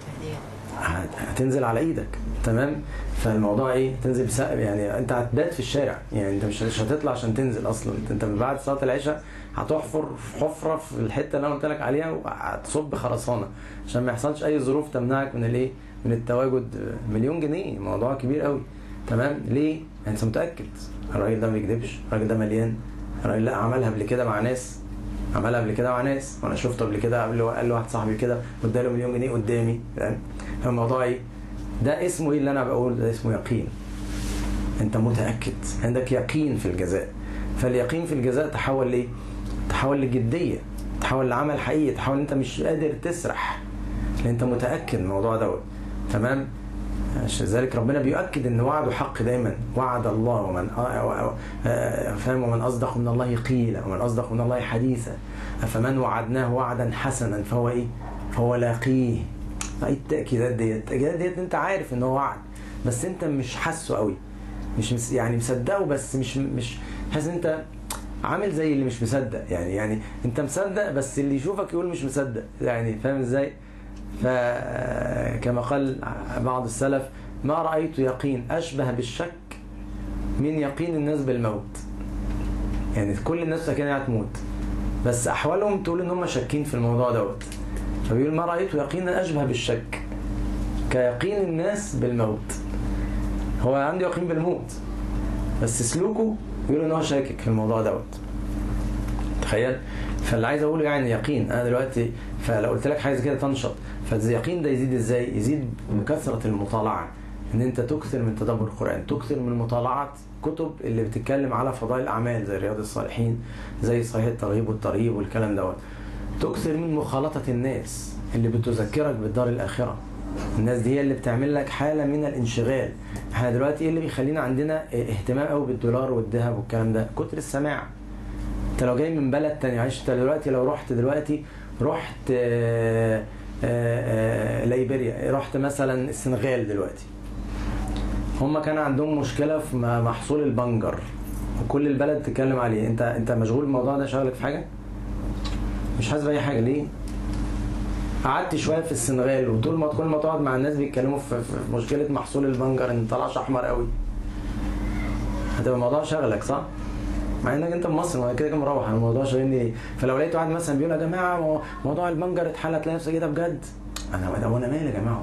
[SPEAKER 2] هت- هتنزل على ايدك تمام فالموضوع ايه تنزل بس يعني انت هتبات في الشارع يعني انت مش مش هتطلع عشان تنزل اصلا انت, انت من بعد صلاه العشاء هتحفر في حفره في الحته اللي انا قلت لك عليها وهتصب خرسانه عشان ما يحصلش اي ظروف تمنعك من الايه من التواجد مليون جنيه موضوع كبير قوي تمام ليه انت متاكد الراجل ده ما بيكذبش الراجل ده مليان الراجل لا عملها قبل كده مع ناس عملها قبل كده مع ناس وانا شفته قبل كده قبل قال له واحد صاحبي كده واداله مليون جنيه قدامي فاهم فالموضوع ايه ده اسمه ايه اللي انا بقول ده اسمه يقين انت متاكد عندك يقين في الجزاء فاليقين في الجزاء تحول لايه تحول لجديه تحول لعمل حقيقي تحول انت مش قادر تسرح لان انت متاكد من الموضوع دوت تمام عشان ذلك ربنا بيؤكد ان وعده حق دايما وعد الله ومن فاهم ومن اصدق من الله قيلا ومن اصدق من الله حديثا فمن وعدناه وعدا حسنا فهو ايه؟ فهو لاقيه اي التاكيدات ديت التاكيدات ديت انت عارف ان هو وعد بس انت مش حاسه قوي مش مس يعني مصدقه بس مش مش حاسس ان انت عامل زي اللي مش مصدق يعني يعني انت مصدق بس اللي يشوفك يقول مش مصدق يعني فاهم ازاي؟ فكما قال بعض السلف ما رأيت يقين أشبه بالشك من يقين الناس بالموت يعني كل الناس كانت هتموت بس أحوالهم تقول إن هم شاكين في الموضوع دوت فبيقول ما رأيت يقينا أشبه بالشك كيقين الناس بالموت هو عنده يقين بالموت بس سلوكه يقول إن هو شاكك في الموضوع دوت تخيل فاللي عايز اقوله يعني يقين انا دلوقتي فلو قلت لك عايز كده تنشط فاليقين ده يزيد ازاي؟ يزيد بكثره المطالعه ان انت تكثر من تدبر القران، تكثر من مطالعه كتب اللي بتتكلم على فضائل الاعمال زي رياض الصالحين زي صحيح الترغيب والترهيب والكلام دوت. تكثر من مخالطه الناس اللي بتذكرك بالدار الاخره. الناس دي هي اللي بتعمل لك حاله من الانشغال. احنا دلوقتي ايه اللي بيخلينا عندنا اهتمام قوي بالدولار والذهب والكلام ده؟ كتر السماع. انت لو جاي من بلد تاني معلش انت دلوقتي لو رحت دلوقتي رحت آآ آآ ليبيريا رحت مثلا السنغال دلوقتي هم كان عندهم مشكله في محصول البنجر وكل البلد تتكلم عليه انت انت مشغول بالموضوع ده شغلك في حاجه مش حاسس باي حاجه ليه قعدت شويه في السنغال وطول ما كل ما تقعد مع الناس بيتكلموا في, في مشكله محصول البنجر ان طلعش احمر قوي هتبقى الموضوع شغلك صح مع انك انت في مصر ما كده كده مروح انا الموضوع شاغلني ليه فلو لقيت واحد مثلا بيقول يا جماعه موضوع البنجر اتحل هتلاقي نفسك كده بجد انا وانا مالي يا جماعه وانا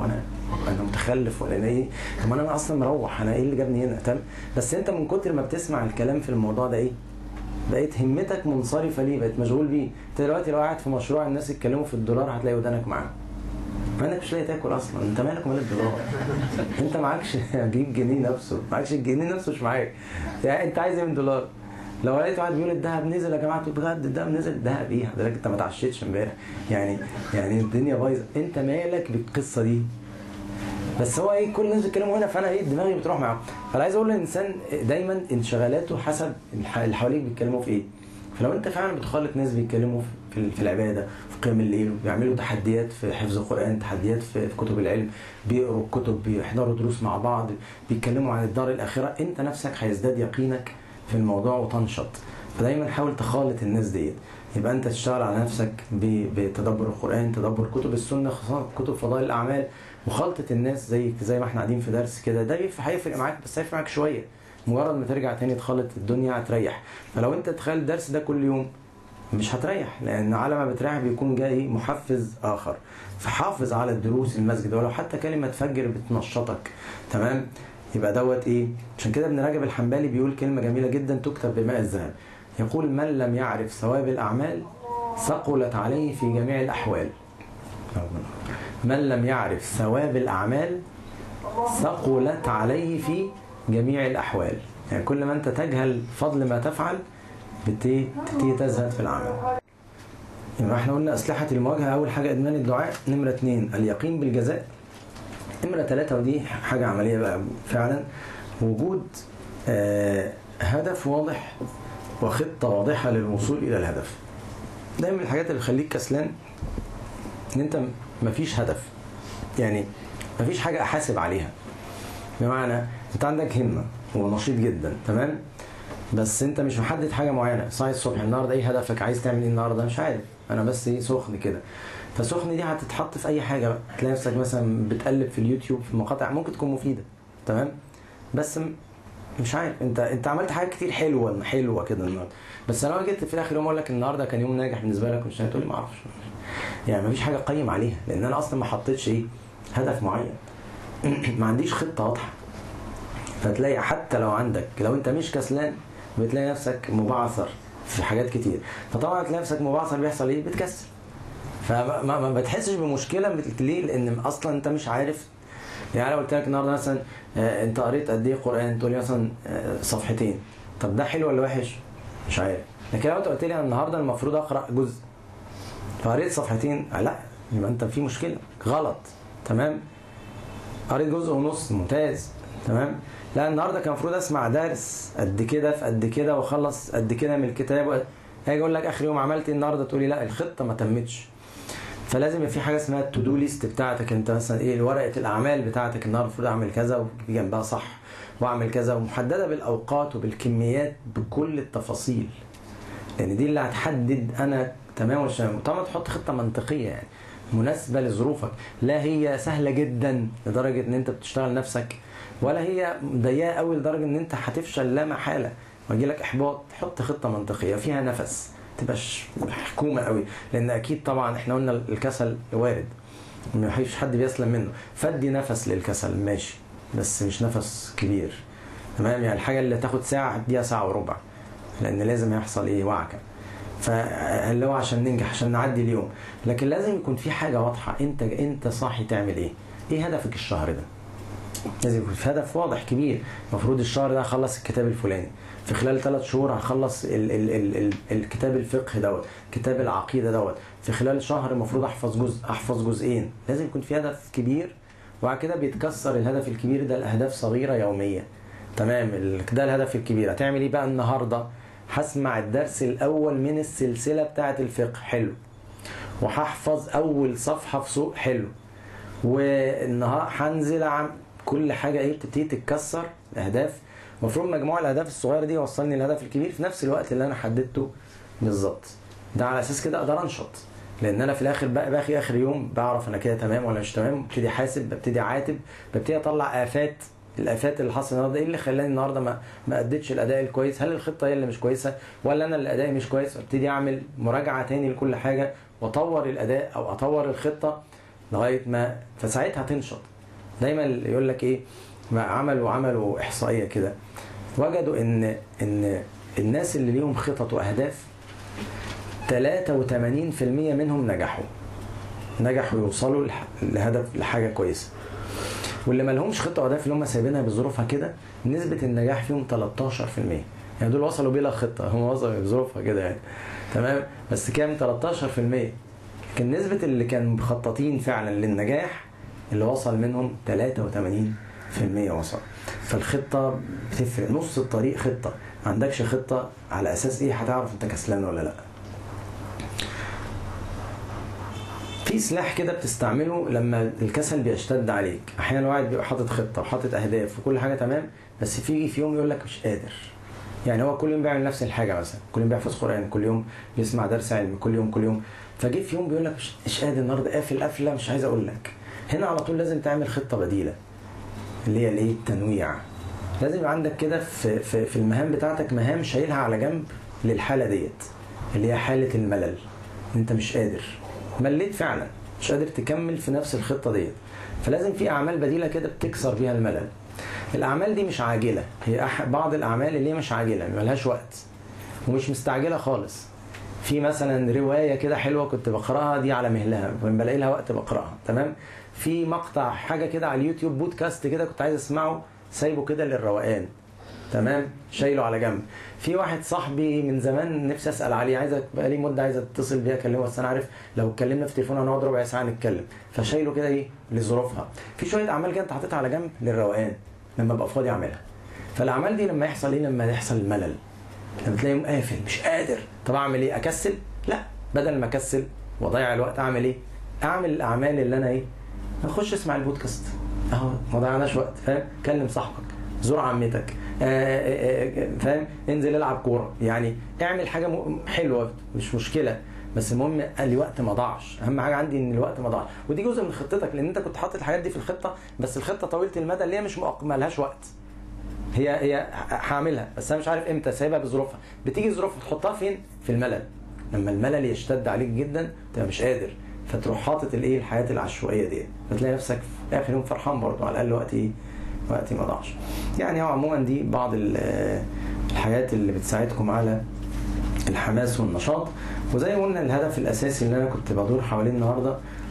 [SPEAKER 2] انا متخلف ولا انا ايه طب انا اصلا مروح انا ايه اللي جابني هنا تمام بس انت من كتر ما بتسمع الكلام في الموضوع ده ايه بقيت همتك منصرفه ليه بقيت مشغول بيه انت دلوقتي لو قاعد في مشروع الناس يتكلموا في الدولار هتلاقي ودانك معاهم مع انك مش لاقي تاكل اصلا انت مالك ومال الدولار انت معكش جيب جنيه نفسه معكش الجنيه نفسه مش معاك يعني انت عايز ايه من دولار لو لقيت واحد بيقول الذهب نزل يا جماعه تقول بجد الذهب نزل الذهب ايه حضرتك انت ما اتعشيتش امبارح يعني يعني الدنيا بايظه انت مالك بالقصه دي بس هو ايه كل الناس بيتكلموا هنا فانا ايه دماغي بتروح معاهم فانا عايز اقول للانسان دايما انشغالاته حسب الح- اللي حواليك بيتكلموا في ايه فلو انت فعلا بتخلط ناس بيتكلموا في في العباده في قيام الليل بيعملوا تحديات في حفظ القران تحديات في في كتب العلم بيقروا الكتب بيحضروا دروس مع بعض بيتكلموا عن الدار الاخره انت نفسك هيزداد يقينك في الموضوع وتنشط فدايما حاول تخالط الناس ديت يبقى انت تشتغل على نفسك ب- بتدبر القران تدبر كتب السنه خصوصا كتب فضائل الاعمال مخالطه الناس زي زي ما احنا قاعدين في درس كده ده بيف- هيفرق معاك بس هيفرق معاك شويه مجرد ما ترجع تاني تخلط الدنيا هتريح فلو انت تخيل الدرس ده كل يوم مش هتريح لان على ما بتريح بيكون جاي محفز اخر فحافظ على الدروس المسجد ولو حتى كلمه فجر بتنشطك تمام يبقى دوت ايه عشان كده ابن رجب الحنبلي بيقول كلمه جميله جدا تكتب بماء الذهب يقول من لم يعرف ثواب الاعمال ثقلت عليه في جميع الاحوال من لم يعرف ثواب الاعمال ثقلت عليه في جميع الاحوال يعني كل ما انت تجهل فضل ما تفعل بتبتدي تزهد في العمل يبقى احنا قلنا اسلحه المواجهه اول حاجه ادمان الدعاء نمره اثنين اليقين بالجزاء نمره ثلاثه ودي حاجه عمليه بقى فعلا وجود آه هدف واضح وخطه واضحه للوصول الى الهدف دايما الحاجات اللي بتخليك كسلان ان انت مفيش هدف يعني مفيش حاجه احاسب عليها بمعنى انت عندك همه ونشيط جدا تمام بس انت مش محدد حاجه معينه صاحي الصبح النهارده ايه هدفك عايز تعمل ايه النهارده مش عارف انا بس ايه سخن كده فسخن دي هتتحط في اي حاجه بقى هتلاقي نفسك مثلا بتقلب في اليوتيوب في مقاطع ممكن تكون مفيده تمام بس م- مش عارف انت انت عملت حاجات كتير حلوه حلوه كده النهارده بس انا لو جيت في اخر يوم اقول لك النهارده كان يوم ناجح بالنسبه لك مش هتقول لي ما اعرفش يعني مفيش حاجه اقيم عليها لان انا اصلا ما حطيتش ايه هدف معين ما عنديش خطه واضحه فتلاقي حتى لو عندك لو انت مش كسلان بتلاقي نفسك مبعثر في حاجات كتير فطبعا تلاقي نفسك مبعثر بيحصل ايه بتكسل فما ما ما بتحسش بمشكله بت- ليه لان اصلا انت مش عارف يعني لو قلت لك النهارده مثلا آه، انت قريت قد ايه قران تقول لي مثلا آه، صفحتين طب ده حلو ولا وحش مش عارف لكن لو انت قلت لي انا النهارده المفروض اقرا جزء فقريت صفحتين آه، لا يبقى انت في مشكله غلط تمام قريت جزء ونص ممتاز تمام لا النهارده كان المفروض اسمع درس قد كده في قد كده واخلص قد كده من الكتاب و- هاجي اقول لك اخر يوم عملت ايه النهارده تقولي لا الخطه ما تمتش فلازم يبقى في حاجه اسمها التو دو ليست بتاعتك انت مثلا ايه ورقه الاعمال بتاعتك النهارده المفروض اعمل كذا وفي جنبها صح واعمل كذا ومحدده بالاوقات وبالكميات بكل التفاصيل لان دي اللي هتحدد انا تمام ولا مش تمام طبعا تحط خطه منطقيه يعني مناسبه لظروفك لا هي سهله جدا لدرجه ان انت بتشتغل نفسك ولا هي ضيقه قوي لدرجه ان انت هتفشل لا محاله ويجي لك احباط حط خطه منطقيه فيها نفس تبقاش حكومه قوي لان اكيد طبعا احنا قلنا الكسل وارد ما فيش حد بيسلم منه فدي نفس للكسل ماشي بس مش نفس كبير تمام يعني الحاجه اللي تاخد ساعه هديها ساعه وربع لان لازم يحصل ايه وعكه فاللي هو عشان ننجح عشان نعدي اليوم لكن لازم يكون في حاجه واضحه انت انت صاحي تعمل ايه ايه هدفك الشهر ده لازم يكون في هدف واضح كبير المفروض الشهر ده هخلص الكتاب الفلاني في خلال ثلاث شهور هخلص ال ال ال ال الكتاب الفقه دوت كتاب العقيده دوت في خلال شهر المفروض احفظ جزء احفظ جزئين لازم يكون في هدف كبير وبعد كده بيتكسر الهدف الكبير ده لاهداف صغيره يوميه تمام ال- ده الهدف الكبير هتعمل ايه بقى النهارده هسمع الدرس الاول من السلسله بتاعه الفقه حلو وهحفظ اول صفحه في سوق حلو والنهار هنزل عم كل حاجه ايه بتبتدي تتكسر الاهداف المفروض مجموع الاهداف الصغيره دي يوصلني للهدف الكبير في نفس الوقت اللي انا حددته بالظبط ده على اساس كده اقدر انشط لان انا في الاخر بقى باقي اخر يوم بعرف انا كده تمام ولا مش تمام ببتدي احاسب ببتدي اعاتب ببتدي اطلع افات الافات اللي حصل النهارده ايه اللي خلاني النهارده ما ما اديتش الاداء الكويس هل الخطه هي اللي مش كويسه ولا انا اللي ادائي مش كويس ابتدي اعمل مراجعه تاني لكل حاجه واطور الاداء او اطور الخطه لغايه ما فساعتها تنشط دايما يقول لك ايه ما عملوا عملوا احصائيه كده وجدوا ان ان الناس اللي ليهم خطط واهداف 83% منهم نجحوا نجحوا يوصلوا لح- لهدف لحاجه كويسه واللي ما لهمش خطه واهداف اللي هم سايبينها بظروفها كده نسبه النجاح فيهم 13% يعني دول وصلوا بلا خطه هم وصلوا بظروفها كده يعني تمام بس كام 13% لكن نسبه اللي كانوا مخططين فعلا للنجاح اللي وصل منهم 83% وصل فالخطه بتفرق نص الطريق خطه ما عندكش خطه على اساس ايه هتعرف انت كسلان ولا لا في سلاح كده بتستعمله لما الكسل بيشتد عليك احيانا واحد بيبقى حاطط خطه وحاطط اهداف وكل حاجه تمام بس في في يوم يقول لك مش قادر يعني هو كل يوم بيعمل نفس الحاجه مثلا كل يوم بيحفظ قران كل يوم بيسمع درس علمي كل يوم كل يوم فجه في يوم بيقول لك مش, مش قادر النهارده قافل قفله مش عايز اقول لك هنا على طول لازم تعمل خطه بديله اللي هي الايه التنويع لازم يبقى عندك كده في, في, في المهام بتاعتك مهام شايلها على جنب للحاله ديت اللي هي حاله الملل انت مش قادر مليت فعلا مش قادر تكمل في نفس الخطه ديت فلازم في اعمال بديله كده بتكسر بيها الملل الاعمال دي مش عاجله هي أح- بعض الاعمال اللي هي مش عاجله ملهاش وقت ومش مستعجله خالص في مثلا روايه كده حلوه كنت بقراها دي على مهلها لما بلاقي لها وقت بقراها تمام في مقطع حاجه كده على اليوتيوب بودكاست كده كنت عايز اسمعه سايبه كده للروقان تمام شايله على جنب في واحد صاحبي من زمان نفسي اسال عليه عايز بقالي مده عايز اتصل بيه اكلمه بس انا عارف لو اتكلمنا في التليفون هنقعد ربع ساعه نتكلم فشايله كده ايه لظروفها في شويه اعمال كده انت حاططها على جنب للروقان لما ابقى فاضي اعملها فالاعمال دي لما يحصل ايه لما يحصل الملل لما تلاقيهم قافل مش قادر طب اعمل ايه اكسل لا بدل ما اكسل واضيع الوقت اعمل ايه اعمل الاعمال اللي انا ايه اخش اسمع البودكاست اهو ما ضيعناش وقت فاهم كلم صاحبك زور عمتك آه، آه، آه، فاهم انزل العب كوره يعني اعمل حاجه م- حلوه مش مشكله بس المهم قال لي وقت ما ضاعش اهم حاجه عندي ان الوقت ما ضاعش ودي جزء من خطتك لان انت كنت حاطط الحاجات دي في الخطه بس الخطه طويله المدى اللي هي مش مؤق- مالهاش وقت هي هي ه- هعملها بس انا مش عارف امتى سايبها بظروفها بتيجي ظروف تحطها فين في الملل لما الملل يشتد عليك جدا تبقى مش قادر فتروح حاطط الايه الحياه العشوائيه دي فتلاقي نفسك في اخر يوم فرحان برضه على الاقل وقتي وقتي ما ضاعش يعني هو عموما دي بعض ال- الحاجات اللي بتساعدكم على الحماس والنشاط وزي ما قلنا الهدف الاساسي اللي انا كنت بدور حواليه النهارده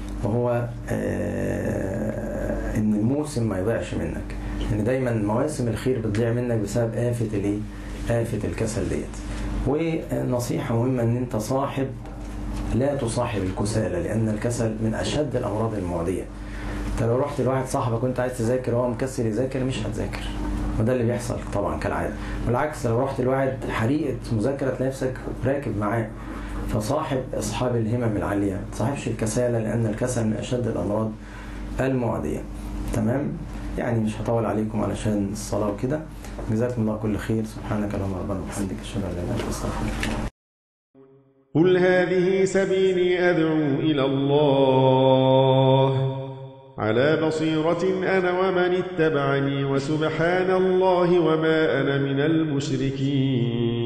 [SPEAKER 2] وهو آه، ان الموسم ما يضيعش منك لان دايما مواسم الخير بتضيع منك بسبب آفة الايه؟ آفة الكسل ديت ونصيحة مهمة ان انت صاحب لا تصاحب الكسالى لان الكسل من اشد الامراض المعدية انت لو رحت لواحد صاحبك وانت عايز تذاكر وهو مكسل يذاكر مش هتذاكر وده اللي بيحصل طبعا كالعاده بالعكس لو رحت لواحد حريقه مذاكره تلاقي نفسك راكب معاه فصاحب اصحاب الهمم العاليه ما تصاحبش الكسالى لان الكسل من اشد الامراض المعديه تمام يعني مش هطول عليكم علشان الصلاه وكده جزاكم الله كل خير سبحانك اللهم ربنا وبحمدك اشهد ان لا اله الا انت استغفرك
[SPEAKER 3] قل هذه سبيلي أدعو إلى الله على بصيرة أنا ومن اتبعني وسبحان الله وما أنا من المشركين